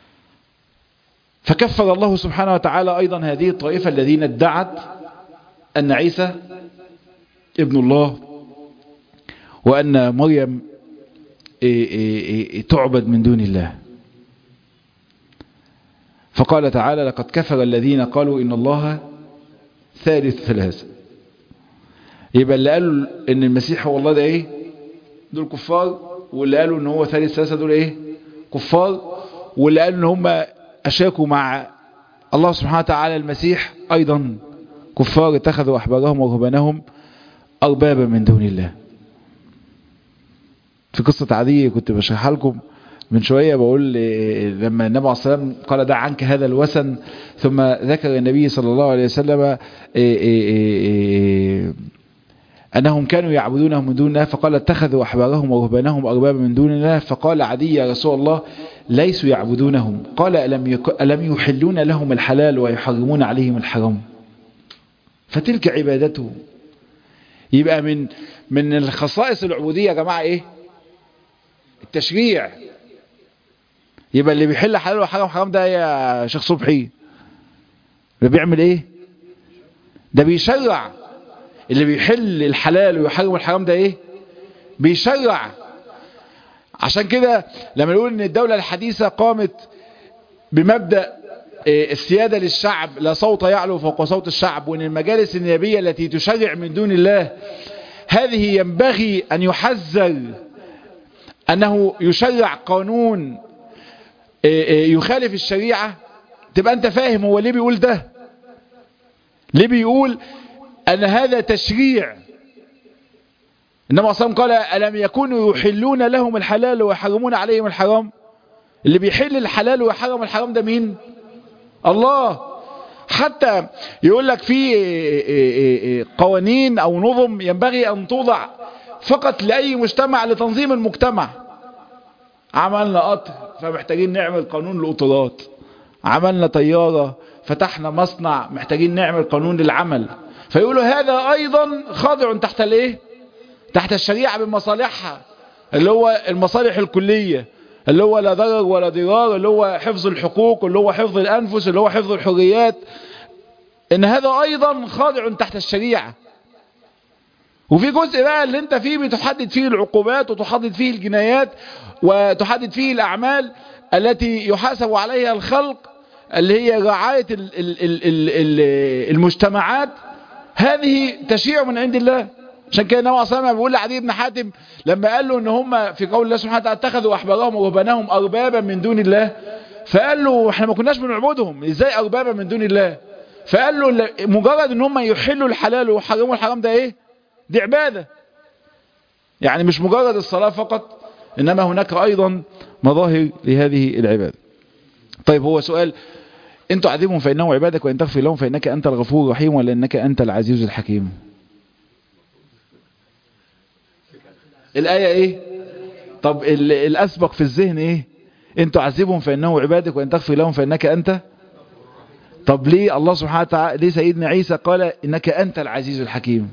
فكفر الله سبحانه وتعالى أيضا هذه الطائفة الذين ادعت أن عيسى ابن الله وأن مريم تعبد من دون الله فقال تعالى لقد كفر الذين قالوا إن الله ثالث ثلاثة يبقى اللي قالوا ان المسيح هو الله ده ايه دول كفار واللي قالوا ان هو ثالث ثلاثة دول ايه كفار واللي قالوا ان هم اشاكوا مع الله سبحانه وتعالى المسيح ايضا كفار اتخذوا احبارهم ورهبانهم اربابا من دون الله في قصة عادية كنت بشرحها لكم من شوية بقول لما النبي عليه الصلاة والسلام قال دع عنك هذا الوسن ثم ذكر النبي صلى الله عليه وسلم أنهم كانوا يعبدونه من دون الله فقال اتخذوا أحبارهم ورهبانهم أربابا من دون الله فقال عدي يا رسول الله ليسوا يعبدونهم قال ألم, يك... ألم يحلون لهم الحلال ويحرمون عليهم الحرام فتلك عبادته يبقى من من الخصائص العبودية يا جماعة ايه التشريع يبقى اللي بيحل حلال وحرام حرام ده يا شيخ صبحي اللي بيعمل ايه ده بيشرع اللي بيحل الحلال ويحرم الحرام ده ايه بيشرع عشان كده لما نقول ان الدولة الحديثة قامت بمبدأ السيادة للشعب لا صوت يعلو فوق صوت الشعب وان المجالس النيابية التي تشرع من دون الله هذه ينبغي ان يحذر انه يشرع قانون يخالف الشريعة تبقى انت فاهم هو ليه بيقول ده ليه بيقول ان هذا تشريع انما اصلا قال الم يكونوا يحلون لهم الحلال ويحرمون عليهم الحرام اللي بيحل الحلال ويحرم الحرام ده مين الله حتى يقول لك في قوانين او نظم ينبغي ان توضع فقط لاي مجتمع لتنظيم المجتمع عملنا قطر فمحتاجين نعمل قانون للقطارات عملنا طيارة فتحنا مصنع محتاجين نعمل قانون للعمل فيقولوا هذا ايضا خاضع تحت الايه تحت الشريعة بمصالحها اللي هو المصالح الكلية اللي هو لا ضرر ولا ضرار اللي هو حفظ الحقوق اللي هو حفظ الانفس اللي هو حفظ الحريات ان هذا ايضا خاضع تحت الشريعة وفي جزء بقى اللي انت فيه بتحدد فيه العقوبات وتحدد فيه الجنايات وتحدد فيه الاعمال التي يحاسب عليها الخلق اللي هي رعاية المجتمعات هذه تشريع من عند الله عشان كده النبي صلى الله عليه وسلم بيقول لعدي بن حاتم لما قال له ان هم في قول الله سبحانه وتعالى اتخذوا احبارهم ورهبانهم اربابا من دون الله فقال له احنا ما كناش بنعبدهم ازاي اربابا من دون الله فقال له مجرد ان هم يحلوا الحلال ويحرموا الحرام ده ايه دي عبادة يعني مش مجرد الصلاة فقط انما هناك ايضا مظاهر لهذه العبادة طيب هو سؤال ان تعذبهم فانه عبادك وان تغفر لهم فانك انت الغفور الرحيم ولا انك انت العزيز الحكيم الآية ايه طب الاسبق في الذهن ايه ان تعذبهم فانه عبادك وان تغفر لهم فانك انت طب ليه الله سبحانه وتعالى ليه سيدنا عيسى قال انك انت العزيز الحكيم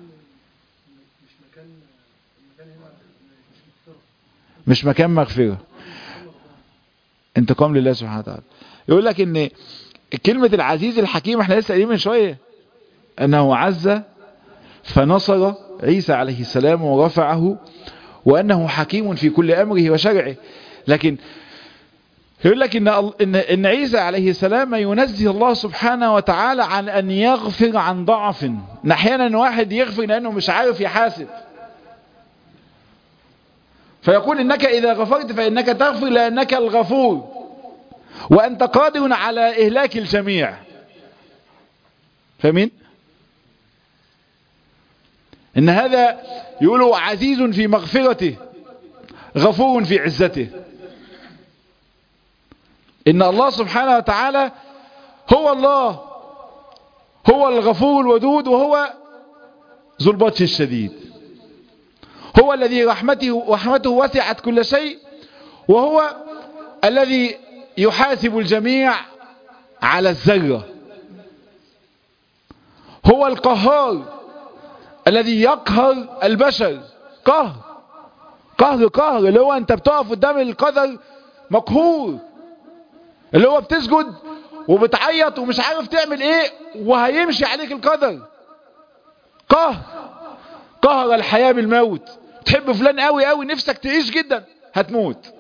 مش مكان مغفرة انتقام لله سبحانه وتعالى يقول لك ان كلمة العزيز الحكيم احنا لسه قايلين من شوية انه عز فنصر عيسى عليه السلام ورفعه وانه حكيم في كل امره وشرعه لكن يقول لك إن, إن, إن عيسى عليه السلام ينزه الله سبحانه وتعالى عن أن يغفر عن ضعف إن أحيانا واحد يغفر لأنه مش عارف يحاسب فيقول إنك إذا غفرت فإنك تغفر لأنك الغفور وأنت قادر على إهلاك الجميع فاهمين؟ إن هذا يقولوا عزيز في مغفرته غفور في عزته إن الله سبحانه وتعالى هو الله هو الغفور الودود وهو ذو البطش الشديد هو الذي رحمته رحمته وسعت كل شيء وهو الذي يحاسب الجميع على الذرة هو القهار الذي يقهر البشر قهر قهر قهر اللي هو انت بتقف قدام القدر مقهور اللي هو بتسجد وبتعيط ومش عارف تعمل ايه وهيمشي عليك القدر قهر قهر الحياة بالموت تحب فلان قوي قوي نفسك تعيش جدا هتموت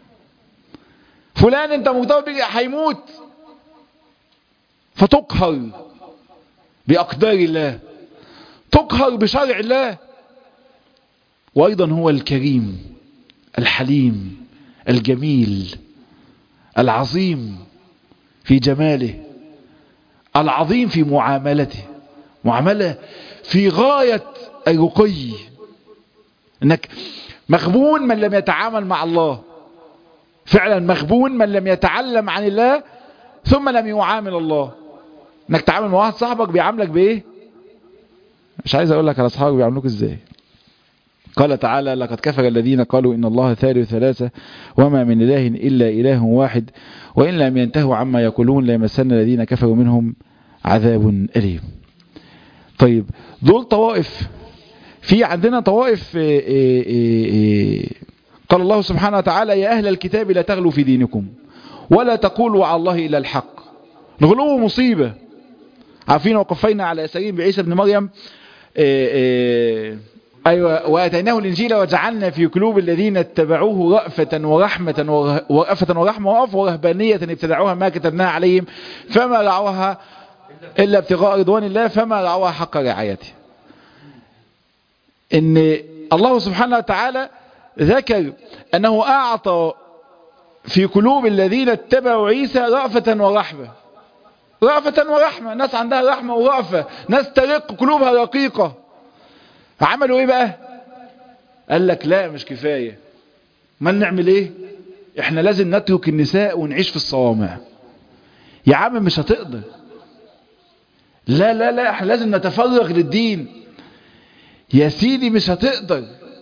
فلان انت مرتبط بيه هيموت فتقهر بأقدار الله تقهر بشرع الله وأيضا هو الكريم الحليم الجميل العظيم في جماله العظيم في معاملته معاملة في غاية الرقي انك مغبون من لم يتعامل مع الله فعلا مغبون من لم يتعلم عن الله ثم لم يعامل الله انك تعامل مع واحد صاحبك بيعاملك بايه مش عايز اقول لك على اصحابك بيعاملوك ازاي قال تعالى لقد كفر الذين قالوا إن الله ثالث ثلاثة وما من إله إلا إله واحد وإن لم ينتهوا عما يقولون ليمسن الذين كفروا منهم عذاب أليم طيب دول طوائف في عندنا طوائف إيه إيه إيه قال الله سبحانه وتعالى يا أهل الكتاب لا تغلوا في دينكم ولا تقولوا على الله إلا الحق الغلو مصيبة عارفين وقفينا على أسرين بعيسى بن مريم إيه إيه أيوة وآتيناه الإنجيل وجعلنا في قلوب الذين اتبعوه رأفة ورحمة ورأفة ورحمة ورأفة ورهبانية ابتدعوها ما كتبناها عليهم فما رعوها إلا ابتغاء رضوان الله فما رعوها حق رعايته إن الله سبحانه وتعالى ذكر أنه أعطى في قلوب الذين اتبعوا عيسى رأفة ورحمة رأفة ورحمة ناس عندها رحمة ورأفة ناس ترق قلوبها رقيقة عملوا ايه بقى قال لك لا مش كفاية ما نعمل ايه احنا لازم نترك النساء ونعيش في الصوامع يا عم مش هتقدر لا لا لا احنا لازم نتفرغ للدين يا سيدي مش هتقدر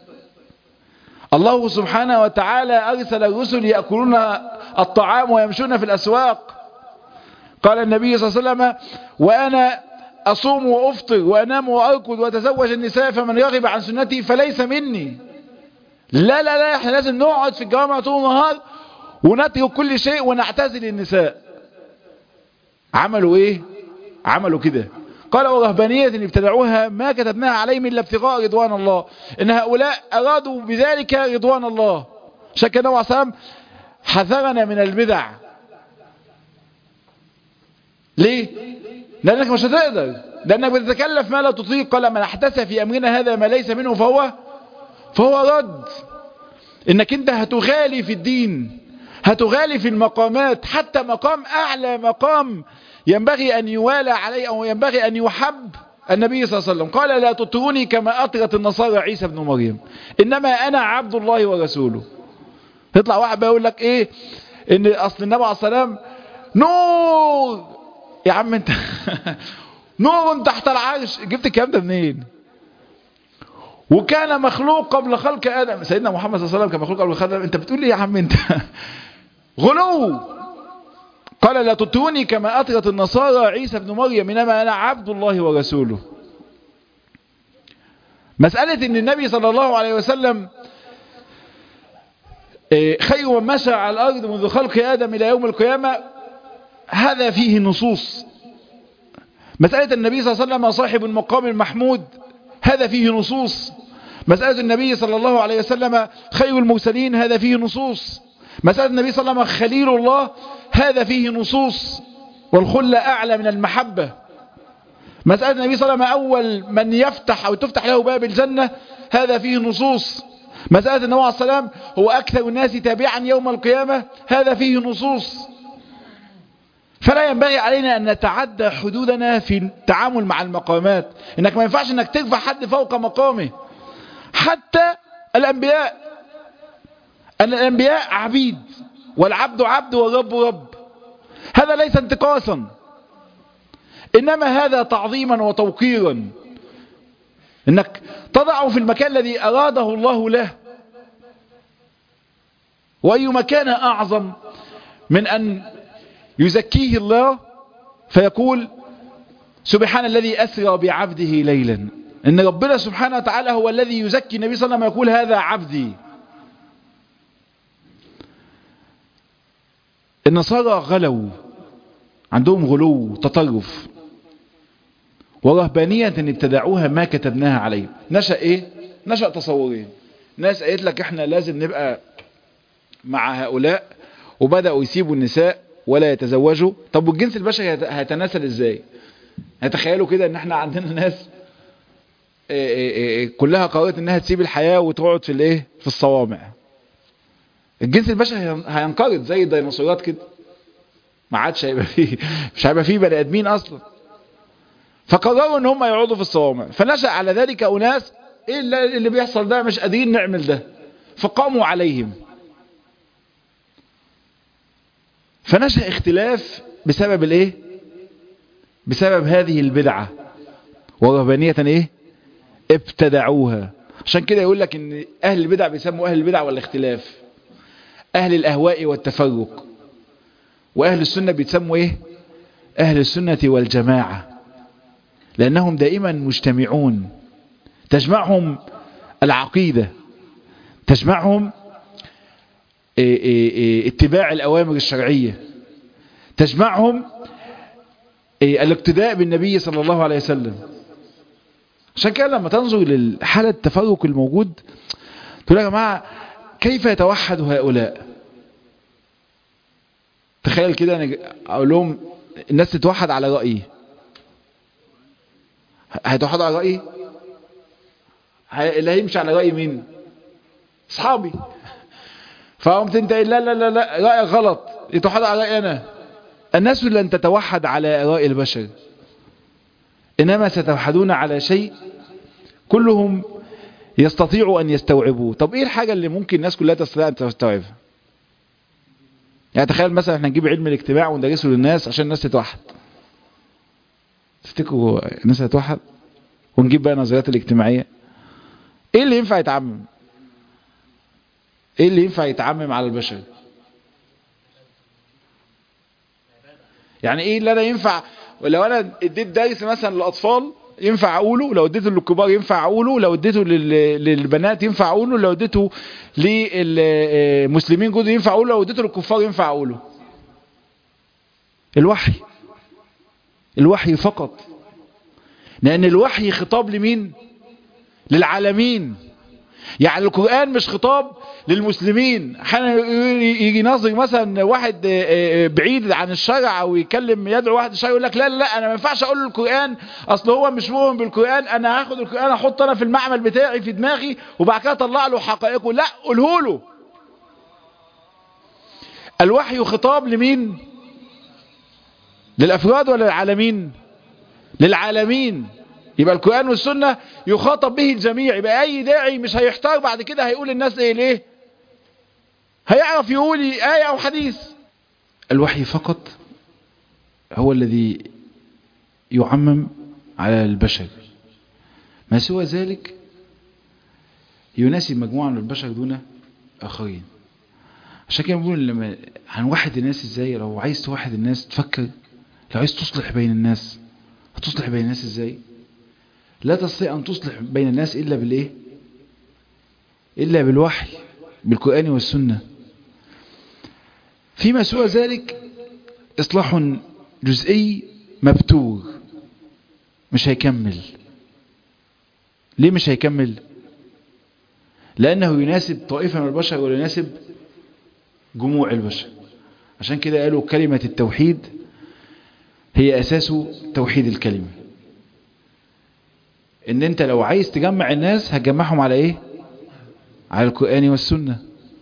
الله سبحانه وتعالى أرسل الرسل يأكلون الطعام ويمشون في الأسواق قال النبي صلى الله عليه وسلم وأنا أصوم وأفطر وأنام وأركض وأتزوج النساء فمن يغب عن سنتي فليس مني لا لا لا احنا لازم نقعد في الجوامع طول النهار ونترك كل شيء ونعتزل النساء عملوا ايه عملوا كده قال ورهبانية ابتدعوها ما كتبناها عليهم إلا ابتغاء رضوان الله إن هؤلاء أرادوا بذلك رضوان الله شك النبي عليه الصلاة حذرنا من البدع ليه لأنك مش هتقدر لأنك بتتكلف ما لا تطيق قال من احدث في أمرنا هذا ما ليس منه فهو فهو رد إنك أنت هتغالي في الدين هتغالي في المقامات حتى مقام أعلى مقام ينبغي أن يوالى عليه أو ينبغي أن يحب النبي صلى الله عليه وسلم قال لا تطروني كما أطرت النصارى عيسى بن مريم إنما أنا عبد الله ورسوله يطلع واحد بيقول لك إيه إن أصل النبي عليه السلام نور يا عم انت نور تحت العرش جبت الكلام ده منين وكان مخلوق قبل خلق ادم سيدنا محمد صلى الله عليه وسلم كان مخلوق قبل خلق ادم انت بتقول لي يا عم انت غلو قال لا تطروني كما اطرت النصارى عيسى بن مريم انما انا عبد الله ورسوله مسألة ان النبي صلى الله عليه وسلم خير من مشى على الارض منذ خلق ادم الى يوم القيامة هذا فيه نصوص مسألة النبي صلى الله عليه وسلم صاحب المقام المحمود هذا فيه نصوص مسألة النبي صلى الله عليه وسلم خير المرسلين هذا فيه نصوص مسألة النبي صلى الله عليه وسلم خليل الله هذا فيه نصوص والخلة أعلى من المحبة مسألة النبي صلى الله عليه وسلم أول من يفتح أو تفتح له باب الجنة هذا فيه نصوص مسألة النبي عليه السلام هو أكثر الناس تابعا يوم القيامة هذا فيه نصوص فلا ينبغي علينا أن نتعدى حدودنا في التعامل مع المقامات إنك ما ينفعش أنك ترفع حد فوق مقامه حتى الأنبياء أن الأنبياء عبيد والعبد عبد والرب رب هذا ليس انتقاصا إنما هذا تعظيما وتوقيرا إنك تضعه في المكان الذي أراده الله له وأي مكان أعظم من أن يزكيه الله فيقول سبحان الذي أسرى بعبده ليلا إن ربنا سبحانه وتعالى هو الذي يزكي النبي صلى الله عليه وسلم يقول هذا عبدي النصارى غلوا عندهم غلو تطرف ورهبانية ابتدعوها ما كتبناها عليهم نشأ ايه نشأ تصورين ناس قالت لك احنا لازم نبقى مع هؤلاء وبدأوا يسيبوا النساء ولا يتزوجوا طب والجنس البشري هيتناسل ازاي هتخيلوا كده ان احنا عندنا ناس إيه إيه إيه كلها قررت انها تسيب الحياة وتقعد في الايه في الصوامع الجنس البشري هينقرض زي الديناصورات كده ما عادش هيبقى فيه مش هيبقى فيه بني ادمين اصلا فقرروا ان هم يقعدوا في الصوامع فنشأ على ذلك اناس ايه اللي بيحصل ده مش قادرين نعمل ده فقاموا عليهم فنشأ اختلاف بسبب الايه بسبب هذه البدعة ورهبانية ايه ابتدعوها عشان كده يقول لك ان اهل البدع بيسموا اهل البدع والاختلاف اهل الاهواء والتفرق واهل السنة بيتسموا ايه اهل السنة والجماعة لانهم دائما مجتمعون تجمعهم العقيدة تجمعهم إيه إيه إيه اتباع الأوامر الشرعية تجمعهم الاقتداء بالنبي صلى الله عليه وسلم عشان كده لما تنظر للحالة التفرق الموجود تقول يا جماعة كيف يتوحد هؤلاء تخيل كده انا اقول لهم الناس تتوحد على رأيي هيتوحدوا على رأيي اللي هيمشي على رأي مين اصحابي فقمت انت لا لا لا لا رأيك غلط يتوحد على رأيي انا الناس لن تتوحد على رأي البشر انما ستوحدون على شيء كلهم يستطيعوا ان يستوعبوه طب ايه الحاجة اللي ممكن الناس كلها تستطيع ان تستوعبها يعني تخيل مثلا احنا نجيب علم الاجتماع وندرسه للناس عشان الناس تتوحد تفتكروا الناس هتتوحد ونجيب بقى النظريات الاجتماعية ايه اللي ينفع يتعمم ايه اللي ينفع يتعمم على البشر يعني ايه اللي انا ينفع لو انا اديت درس مثلا للاطفال ينفع اقوله لو اديته للكبار ينفع اقوله لو اديته للبنات ينفع اقوله لو اديته للمسلمين جزء ينفع اقوله لو اديته للكفار ينفع اقوله الوحي الوحي فقط لان الوحي خطاب لمين للعالمين يعني القرآن مش خطاب للمسلمين يجي ناظر مثلا واحد بعيد عن الشرع او يكلم يدعو واحد الشرع يقول لك لا لا انا ما ينفعش اقول له القرآن اصل هو مش مؤمن بالقرآن انا هاخد القرآن احط انا في المعمل بتاعي في دماغي وبعد كده اطلع له حقائقه لا قوله له الوحي خطاب لمين للافراد ولا للعالمين للعالمين يبقى القرآن والسنة يخاطب به الجميع يبقى اي داعي مش هيحتار بعد كده هيقول للناس ايه ليه هيعرف يقول آية او حديث الوحي فقط هو الذي يعمم على البشر ما سوى ذلك يناسب مجموعة من البشر دون آخرين عشان كده بنقول لما هنوحد الناس ازاي لو عايز توحد الناس تفكر لو عايز تصلح بين الناس هتصلح بين الناس ازاي لا تستطيع ان تصلح بين الناس الا بالايه الا بالوحي بالقرآن والسنة فيما سوى ذلك اصلاح جزئي مبتور مش هيكمل ليه مش هيكمل لانه يناسب طائفة من البشر ولا يناسب جموع البشر عشان كده قالوا كلمة التوحيد هي اساس توحيد الكلمة ان انت لو عايز تجمع الناس هتجمعهم على ايه على القرآن والسنة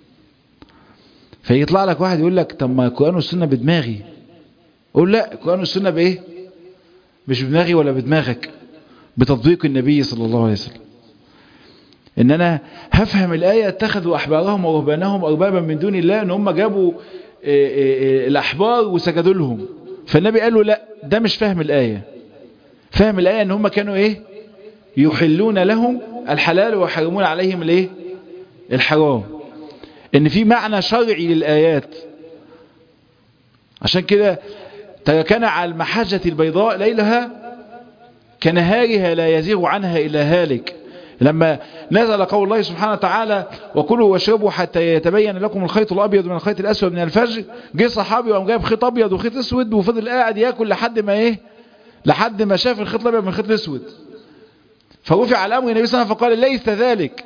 فيطلع لك واحد يقول لك طب ما القرآن والسنة بدماغي قول لا القرآن والسنة بايه مش بدماغي ولا بدماغك بتطبيق النبي صلى الله عليه وسلم ان انا هفهم الآية اتخذوا احبارهم ورهبانهم اربابا من دون الله ان هم جابوا إيه إيه الاحبار وسجدوا لهم فالنبي قال له لا ده مش فهم الآية فهم الآية ان هم كانوا ايه يحلون لهم الحلال ويحرمون عليهم الايه الحرام ان في معنى شرعي للآيات عشان كده كان على المحجة البيضاء ليلها كنهارها لا يزيغ عنها إلا هالك لما نزل قول الله سبحانه وتعالى وكلوا واشربوا حتى يتبين لكم الخيط الأبيض من الخيط الأسود من الفجر جه صحابي وقام جايب خيط أبيض وخيط أسود وفضل قاعد ياكل لحد ما إيه لحد ما شاف الخيط الأبيض من الخيط الأسود فرفع على أمر النبي صلى الله عليه وسلم فقال ليس ذلك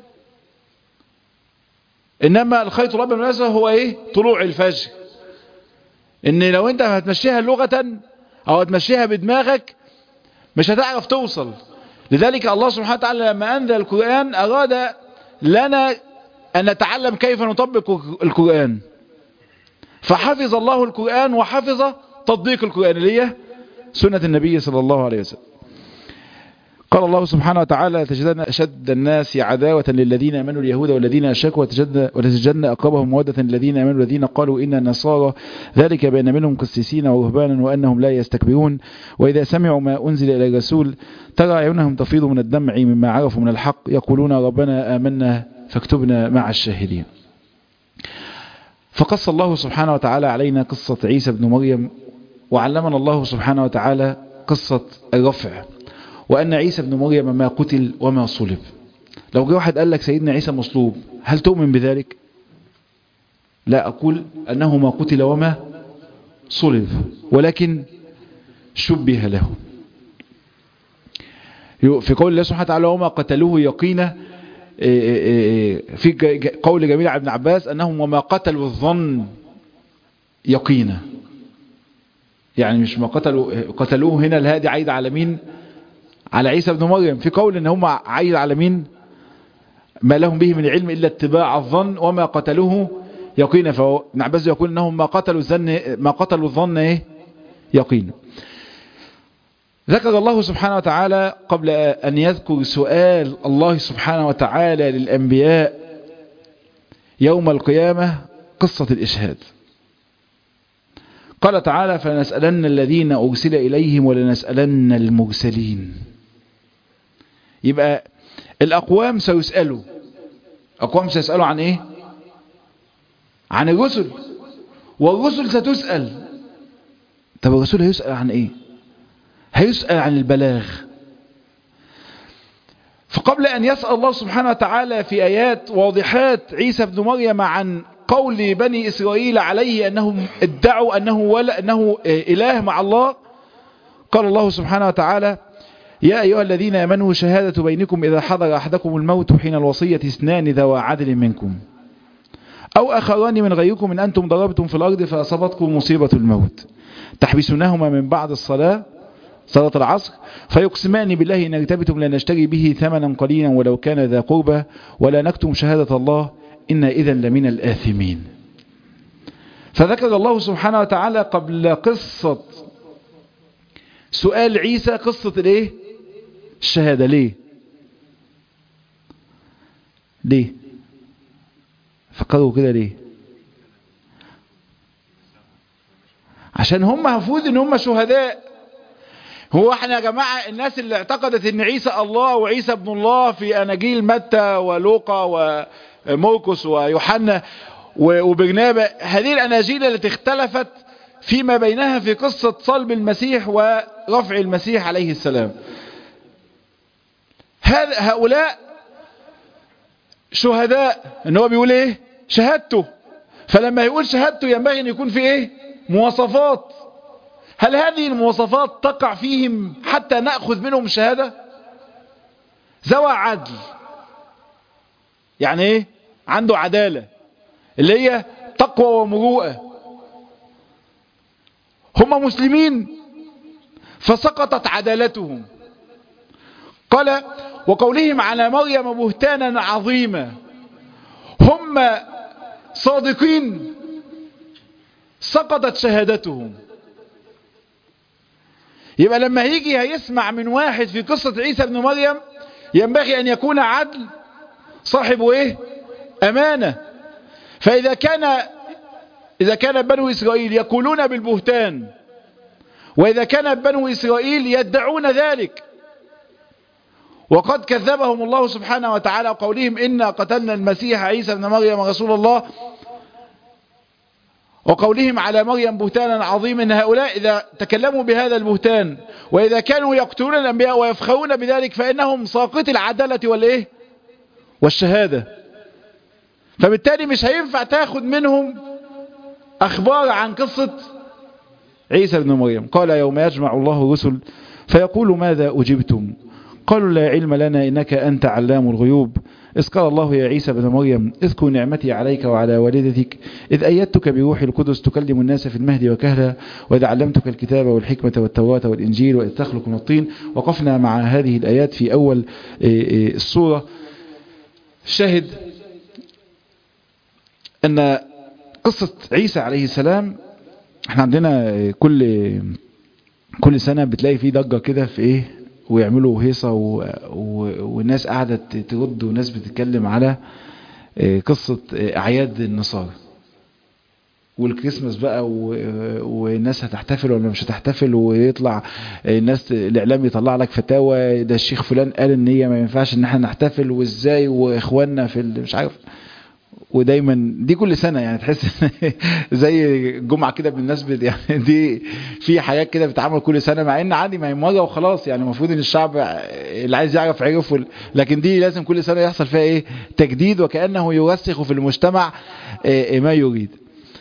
إنما الخيط الأبيض من الأسود هو إيه طلوع الفجر إن لو أنت هتمشيها لغة أو هتمشيها بدماغك مش هتعرف توصل لذلك الله سبحانه وتعالى لما أنزل القرآن أراد لنا أن نتعلم كيف نطبق القرآن فحفظ الله القرآن وحفظ تطبيق القرآن اللي هي سنة النبي صلى الله عليه وسلم قال الله سبحانه وتعالى تجدن أشد الناس عداوة للذين أمنوا اليهود والذين أشركوا وتجدن أقربهم مودة للذين أمنوا الذين قالوا إنا نصارى ذلك بأن منهم قسيسين ورهبانا وأنهم لا يستكبرون وإذا سمعوا ما أنزل إلى الرسول ترى عيونهم تفيض من الدمع مما عرفوا من الحق يقولون ربنا آمنا فاكتبنا مع الشاهدين فقص الله سبحانه وتعالى علينا قصة عيسى بن مريم وعلمنا الله سبحانه وتعالى قصة الرفع وأن عيسى بن مريم ما قتل وما صلب لو جه واحد قال لك سيدنا عيسى مصلوب هل تؤمن بذلك لا أقول أنه ما قتل وما صلب ولكن شبه له في قول الله سبحانه وتعالى وما قتلوه يقينا في قول جميل عبد عباس أنهم وما قتلوا الظن يقينا يعني مش ما قتلوا قتلوه هنا الهادي عايد على مين على عيسى بن مريم في قول ان هم عايد على مين ما لهم به من علم الا اتباع الظن وما قتلوه يقينا فابن عباس يقول انهم ما قتلوا الظن ما قتلوا الظن ايه يقينا ذكر الله سبحانه وتعالى قبل أن يذكر سؤال الله سبحانه وتعالى للأنبياء يوم القيامة قصة الإشهاد قال تعالى فلنسألن الذين أرسل إليهم ولنسألن المرسلين يبقى الأقوام سيسألوا أقوام سيسألوا عن إيه عن الرسل والرسل ستسأل طب الرسول هيسأل عن إيه هيسأل عن البلاغ فقبل أن يسأل الله سبحانه وتعالى في آيات واضحات عيسى بن مريم عن قول بني إسرائيل عليه أنهم ادعوا أنه, ولا أنه إله مع الله قال الله سبحانه وتعالى يا أيها الذين أمنوا شهادة بينكم إذا حضر أحدكم الموت حين الوصية اثنان ذوى عدل منكم أو أخران من غيركم إن أنتم ضربتم في الأرض فأصابتكم مصيبة الموت تحبسونهما من بعد الصلاة صلاة العصر فيقسمان بالله إن ارتبتم لنشتري به ثمنا قليلا ولو كان ذا قربى ولا نكتم شهادة الله إن إذا لمن الآثمين فذكر الله سبحانه وتعالى قبل قصة سؤال عيسى قصة الايه الشهادة ليه ليه فكروا كده ليه عشان هم المفروض ان هم شهداء هو احنا يا جماعة الناس اللي اعتقدت ان عيسى الله وعيسى ابن الله في اناجيل متى ولوقا وموكس ويوحنا وبرنابة هذه الاناجيل التي اختلفت فيما بينها في قصة صلب المسيح ورفع المسيح عليه السلام هؤلاء شهداء ان هو بيقول ايه شهادته فلما يقول شهادته ينبغي ان يكون في ايه مواصفات هل هذه المواصفات تقع فيهم حتى نأخذ منهم شهادة ذوى عدل يعني ايه عنده عدالة اللي هي تقوى ومروءة هم مسلمين فسقطت عدالتهم قال وقولهم على مريم بهتانا عظيما هم صادقين سقطت شهادتهم يبقى لما يجي هيسمع من واحد في قصة عيسى بن مريم ينبغي أن يكون عدل صاحبه إيه أمانة فإذا كان إذا كان بنو إسرائيل يقولون بالبهتان وإذا كان بنو إسرائيل يدعون ذلك وقد كذبهم الله سبحانه وتعالى وقولهم إنا قتلنا المسيح عيسى بن مريم رسول الله وقولهم على مريم بهتانا عظيما إن هؤلاء إذا تكلموا بهذا البهتان وإذا كانوا يقتلون الأنبياء ويفخرون بذلك فإنهم ساقط العدالة والإيه والشهادة فبالتالي مش هينفع تاخد منهم أخبار عن قصة عيسى بن مريم قال يوم يجمع الله الرسل فيقول ماذا أجبتم قالوا لا علم لنا إنك أنت علام الغيوب إذ قال الله يا عيسى بن مريم اذكر نعمتي عليك وعلى والدتك إذ أيدتك بروح القدس تكلم الناس في المهد وكهلا وإذ علمتك الكتاب والحكمة والتوراة والإنجيل وإذ تخلق من الطين وقفنا مع هذه الآيات في أول الصورة شهد ان قصة عيسى عليه السلام احنا عندنا كل كل سنة بتلاقي فيه ضجة كده في ايه ويعملوا هيصة و... و... والناس قاعدة ترد وناس بتتكلم على قصة اعياد النصارى والكريسماس بقى و... والناس هتحتفل ولا مش هتحتفل ويطلع الناس الاعلام يطلع لك فتاوى ده الشيخ فلان قال ان هي ما ينفعش ان احنا نحتفل وازاي واخواننا في مش عارف ودايما دي كل سنة يعني تحس زي الجمعة كده بالنسبة يعني دي في حاجات كده بتتعمل كل سنة مع ان عادي ما هي مرة وخلاص يعني المفروض ان الشعب اللي عايز يعرف عرف لكن دي لازم كل سنة يحصل فيها ايه تجديد وكأنه يرسخ في المجتمع ما يريد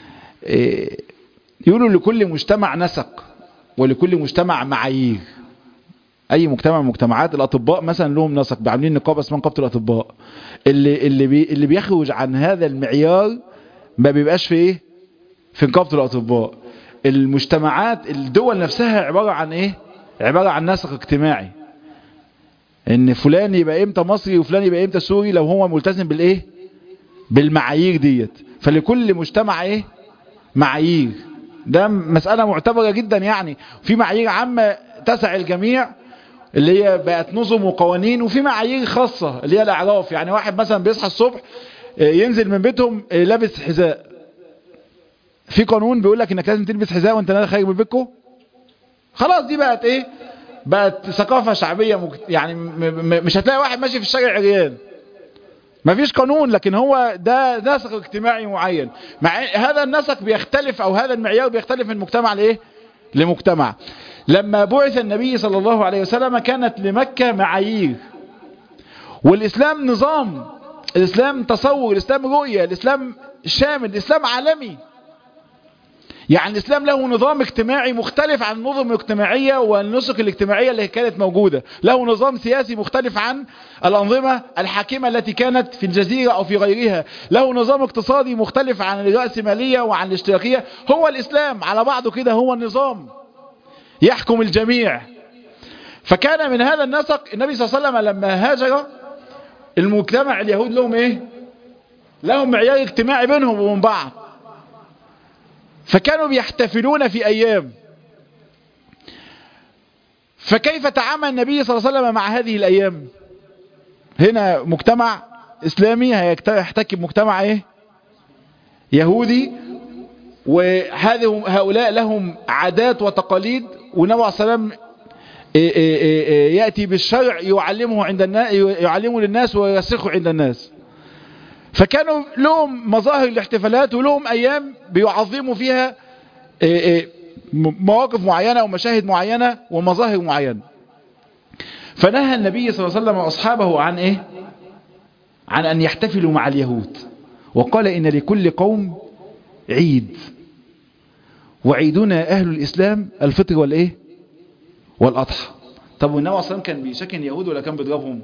يقولوا لكل مجتمع نسق ولكل مجتمع معايير اي مجتمع من المجتمعات الاطباء مثلا لهم نسق عاملين نقابه اسمها نقابه الاطباء اللي اللي بي اللي بيخرج عن هذا المعيار ما بيبقاش في ايه في نقابه الاطباء المجتمعات الدول نفسها عباره عن ايه عباره عن نسق اجتماعي ان فلان يبقى امتى مصري وفلان يبقى امتى سوري لو هو ملتزم بالايه بالمعايير ديت فلكل مجتمع ايه معايير ده مسألة معتبرة جدا يعني في معايير عامة تسع الجميع اللي هي بقت نظم وقوانين وفي معايير خاصة اللي هي الأعراف يعني واحد مثلا بيصحى الصبح ينزل من بيتهم لابس حذاء في قانون بيقول لك انك لازم تلبس حذاء وانت نازل خارج من بيتكم خلاص دي بقت ايه بقت ثقافة شعبية مك... يعني م... م... مش هتلاقي واحد ماشي في الشارع عريان مفيش قانون لكن هو ده نسق اجتماعي معين مع هذا النسق بيختلف او هذا المعيار بيختلف من مجتمع لايه لمجتمع لما بعث النبي صلى الله عليه وسلم كانت لمكة معايير والإسلام نظام الإسلام تصور الإسلام رؤية الإسلام شامل الإسلام عالمي يعني الإسلام له نظام اجتماعي مختلف عن النظم الاجتماعية والنسق الاجتماعية اللي كانت موجودة له نظام سياسي مختلف عن الأنظمة الحاكمة التي كانت في الجزيرة أو في غيرها له نظام اقتصادي مختلف عن الرأسمالية وعن الاشتراكية هو الإسلام على بعضه كده هو النظام يحكم الجميع فكان من هذا النسق النبي صلى الله عليه وسلم لما هاجر المجتمع اليهود لهم ايه لهم معيار اجتماعي بينهم وبين بعض فكانوا بيحتفلون في ايام فكيف تعامل النبي صلى الله عليه وسلم مع هذه الايام هنا مجتمع اسلامي هيحتك بمجتمع ايه يهودي وهذه هؤلاء لهم عادات وتقاليد والنبي عليه السلام يأتي بالشرع يعلمه عند الناس يعلمه للناس ويرسخه عند الناس فكانوا لهم مظاهر الاحتفالات ولهم ايام بيعظموا فيها مواقف معينة ومشاهد معينة ومظاهر معينة فنهى النبي صلى الله عليه وسلم واصحابه عن ايه عن ان يحتفلوا مع اليهود وقال ان لكل قوم عيد وعيدنا اهل الاسلام الفطر والايه والاضحى طب والنبي صلى الله عليه وسلم كان بيسكن يهود ولا كان بيضربهم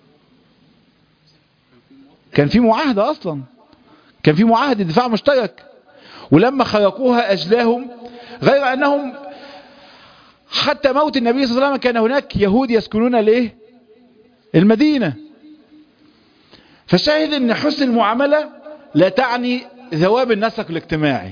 كان في معاهدة اصلا كان في معاهدة دفاع مشترك ولما خرقوها اجلاهم غير انهم حتى موت النبي صلى الله عليه وسلم كان هناك يهود يسكنون الايه المدينة فالشاهد ان حسن المعاملة لا تعني ذواب النسق الاجتماعي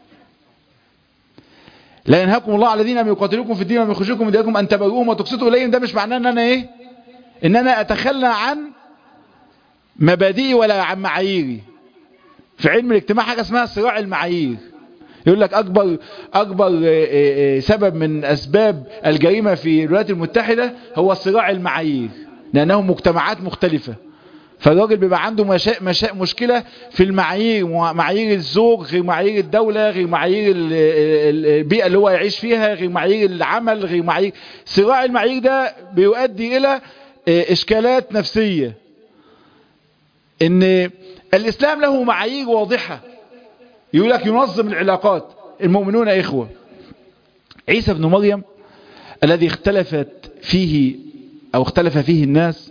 لا ينهاكم الله على الذين يقاتلوكم في الدين ومن يخرجوكم من دياركم ان تبروهم وتقسطوا اليهم ده مش معناه ان انا ايه ان انا اتخلى عن مبادئي ولا عن معاييري في علم الاجتماع حاجه اسمها صراع المعايير يقول لك اكبر اكبر سبب من اسباب الجريمه في الولايات المتحده هو صراع المعايير لانهم مجتمعات مختلفه فالراجل بيبقى عنده مشا... مشا... مشكلة في المعايير معايير الزوج غير معايير الدولة غير معايير البيئة اللي هو يعيش فيها غير معايير العمل غير معايير صراع المعايير ده بيؤدي إلى إشكالات نفسية إن الإسلام له معايير واضحة يقول لك ينظم العلاقات المؤمنون إخوة عيسى بن مريم الذي اختلفت فيه أو اختلف فيه الناس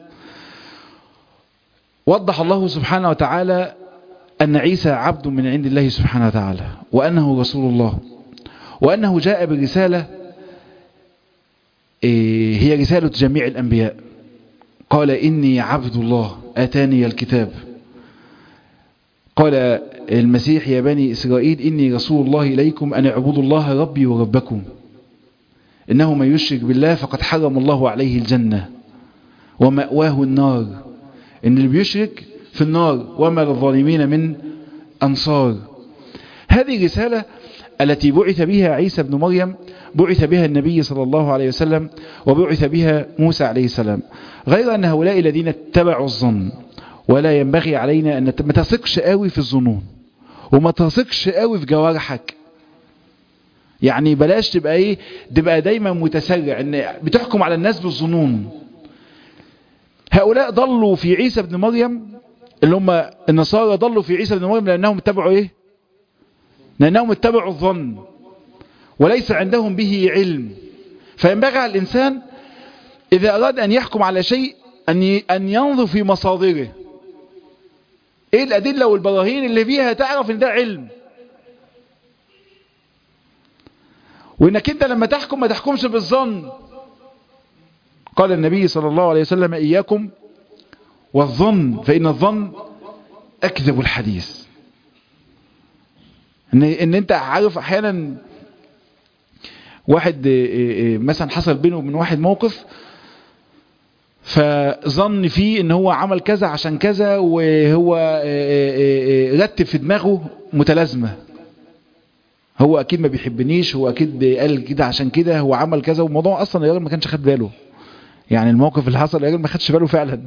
وضح الله سبحانه وتعالى أن عيسى عبد من عند الله سبحانه وتعالى وأنه رسول الله وأنه جاء برسالة هي رسالة جميع الأنبياء قال إني عبد الله أتاني الكتاب قال المسيح يا بني إسرائيل إني رسول الله إليكم أن اعبدوا الله ربي وربكم إنه من يشرك بالله فقد حرم الله عليه الجنة ومأواه النار إن اللي بيشرك في النار وما للظالمين من أنصار هذه رسالة التي بعث بها عيسى بن مريم بعث بها النبي صلى الله عليه وسلم وبعث بها موسى عليه السلام غير أن هؤلاء الذين اتبعوا الظن ولا ينبغي علينا أن ما تثقش قوي في الظنون وما تثقش قوي في جوارحك يعني بلاش تبقى ايه تبقى دايما متسرع ان بتحكم على الناس بالظنون هؤلاء ضلوا في عيسى بن مريم اللي هم النصارى ضلوا في عيسى بن مريم لانهم اتبعوا ايه لانهم اتبعوا الظن وليس عندهم به علم فينبغي على الانسان اذا اراد ان يحكم على شيء ان ان ينظر في مصادره ايه الادله والبراهين اللي فيها تعرف ان ده علم وانك انت لما تحكم ما تحكمش بالظن قال النبي صلى الله عليه وسلم اياكم والظن فان الظن اكذب الحديث ان, إن انت عارف احيانا واحد مثلا حصل بينه وبين واحد موقف فظن فيه ان هو عمل كذا عشان كذا وهو رتب في دماغه متلازمه هو اكيد ما بيحبنيش هو اكيد قال كده عشان كده هو عمل كذا والموضوع اصلا الراجل ما كانش خد باله يعني الموقف اللي حصل الراجل ما خدش باله فعلا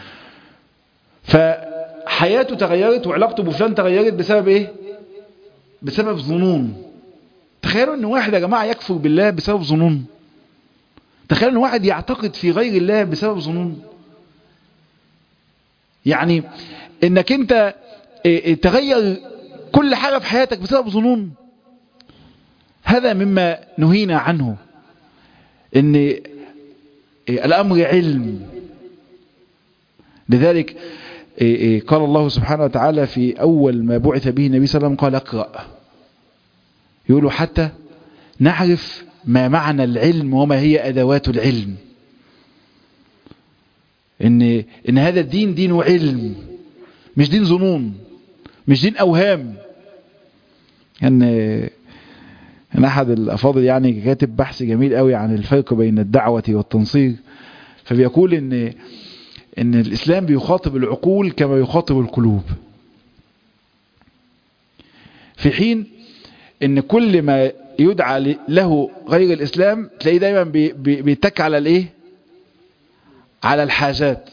فحياته تغيرت وعلاقته بفلان تغيرت بسبب ايه بسبب ظنون تخيلوا ان واحد يا جماعه يكفر بالله بسبب ظنون تخيلوا ان واحد يعتقد في غير الله بسبب ظنون يعني انك انت تغير كل حاجه في حياتك بسبب ظنون هذا مما نهينا عنه ان الامر علم لذلك قال الله سبحانه وتعالى في اول ما بعث به النبي صلى الله عليه وسلم قال اقرأ يقولوا حتى نعرف ما معنى العلم وما هي ادوات العلم ان ان هذا الدين دين علم مش دين ظنون مش دين اوهام ان يعني ان احد الافاضل يعني كاتب بحث جميل قوي عن الفرق بين الدعوة والتنصير فبيقول ان ان الاسلام بيخاطب العقول كما يخاطب القلوب في حين ان كل ما يدعى له غير الاسلام تلاقيه دايما بيتك على الايه على الحاجات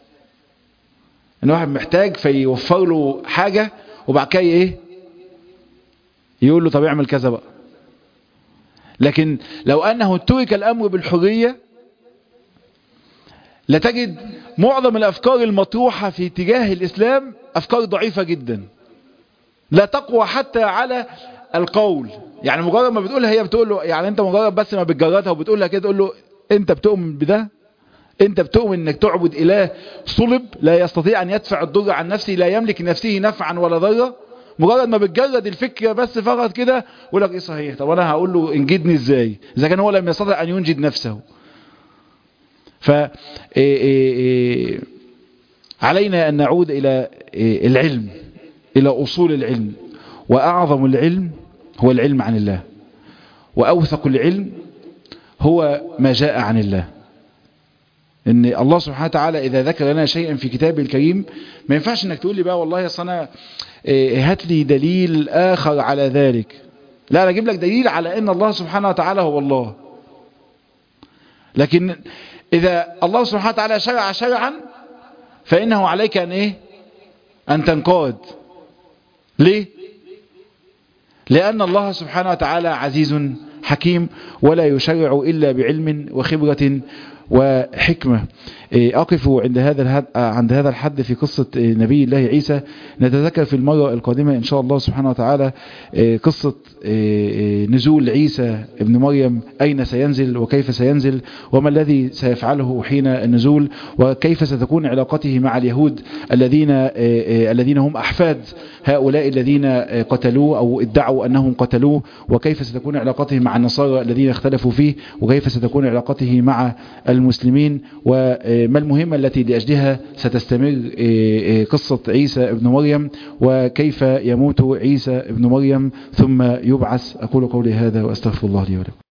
ان واحد محتاج فيوفر له حاجة وبعد كده ايه يقول له طب اعمل كذا بقى لكن لو أنه ترك الأمر بالحرية لتجد معظم الأفكار المطروحة في اتجاه الإسلام أفكار ضعيفة جدا لا تقوى حتى على القول يعني مجرد ما بتقولها هي بتقول له يعني انت مجرد بس ما بتجردها وبتقولها كده تقول له انت بتؤمن بده انت بتؤمن انك تعبد اله صلب لا يستطيع ان يدفع الضر عن نفسه لا يملك نفسه نفعا ولا ضرا مجرد ما بتجرد الفكرة بس فقط كده يقول لك ايه صحيح طب انا هقول له انجدني ازاي اذا كان هو لم يستطع ان ينجد نفسه ف إيه إيه إيه علينا ان نعود الى العلم الى اصول العلم واعظم العلم هو العلم عن الله واوثق العلم هو ما جاء عن الله ان الله سبحانه وتعالى اذا ذكر لنا شيئا في كتابه الكريم ما ينفعش انك تقول لي بقى والله يا انا هات لي دليل اخر على ذلك لا انا اجيب لك دليل على ان الله سبحانه وتعالى هو الله لكن اذا الله سبحانه وتعالى شرع شرعا فانه عليك ان ايه ان تنقاد ليه لان الله سبحانه وتعالى عزيز حكيم ولا يشرع الا بعلم وخبرة وحكمة أقف عند هذا عند هذا الحد في قصة نبي الله عيسى نتذكر في المرة القادمة إن شاء الله سبحانه وتعالى قصة نزول عيسى ابن مريم أين سينزل وكيف سينزل وما الذي سيفعله حين النزول وكيف ستكون علاقته مع اليهود الذين الذين هم أحفاد هؤلاء الذين قتلوه أو ادعوا أنهم قتلوه وكيف ستكون علاقته مع النصارى الذين اختلفوا فيه وكيف ستكون علاقته مع المسلمين و ما المهمة التي لأجلها ستستمر قصة عيسى ابن مريم وكيف يموت عيسى ابن مريم ثم يبعث أقول قولي هذا وأستغفر الله لي ولكم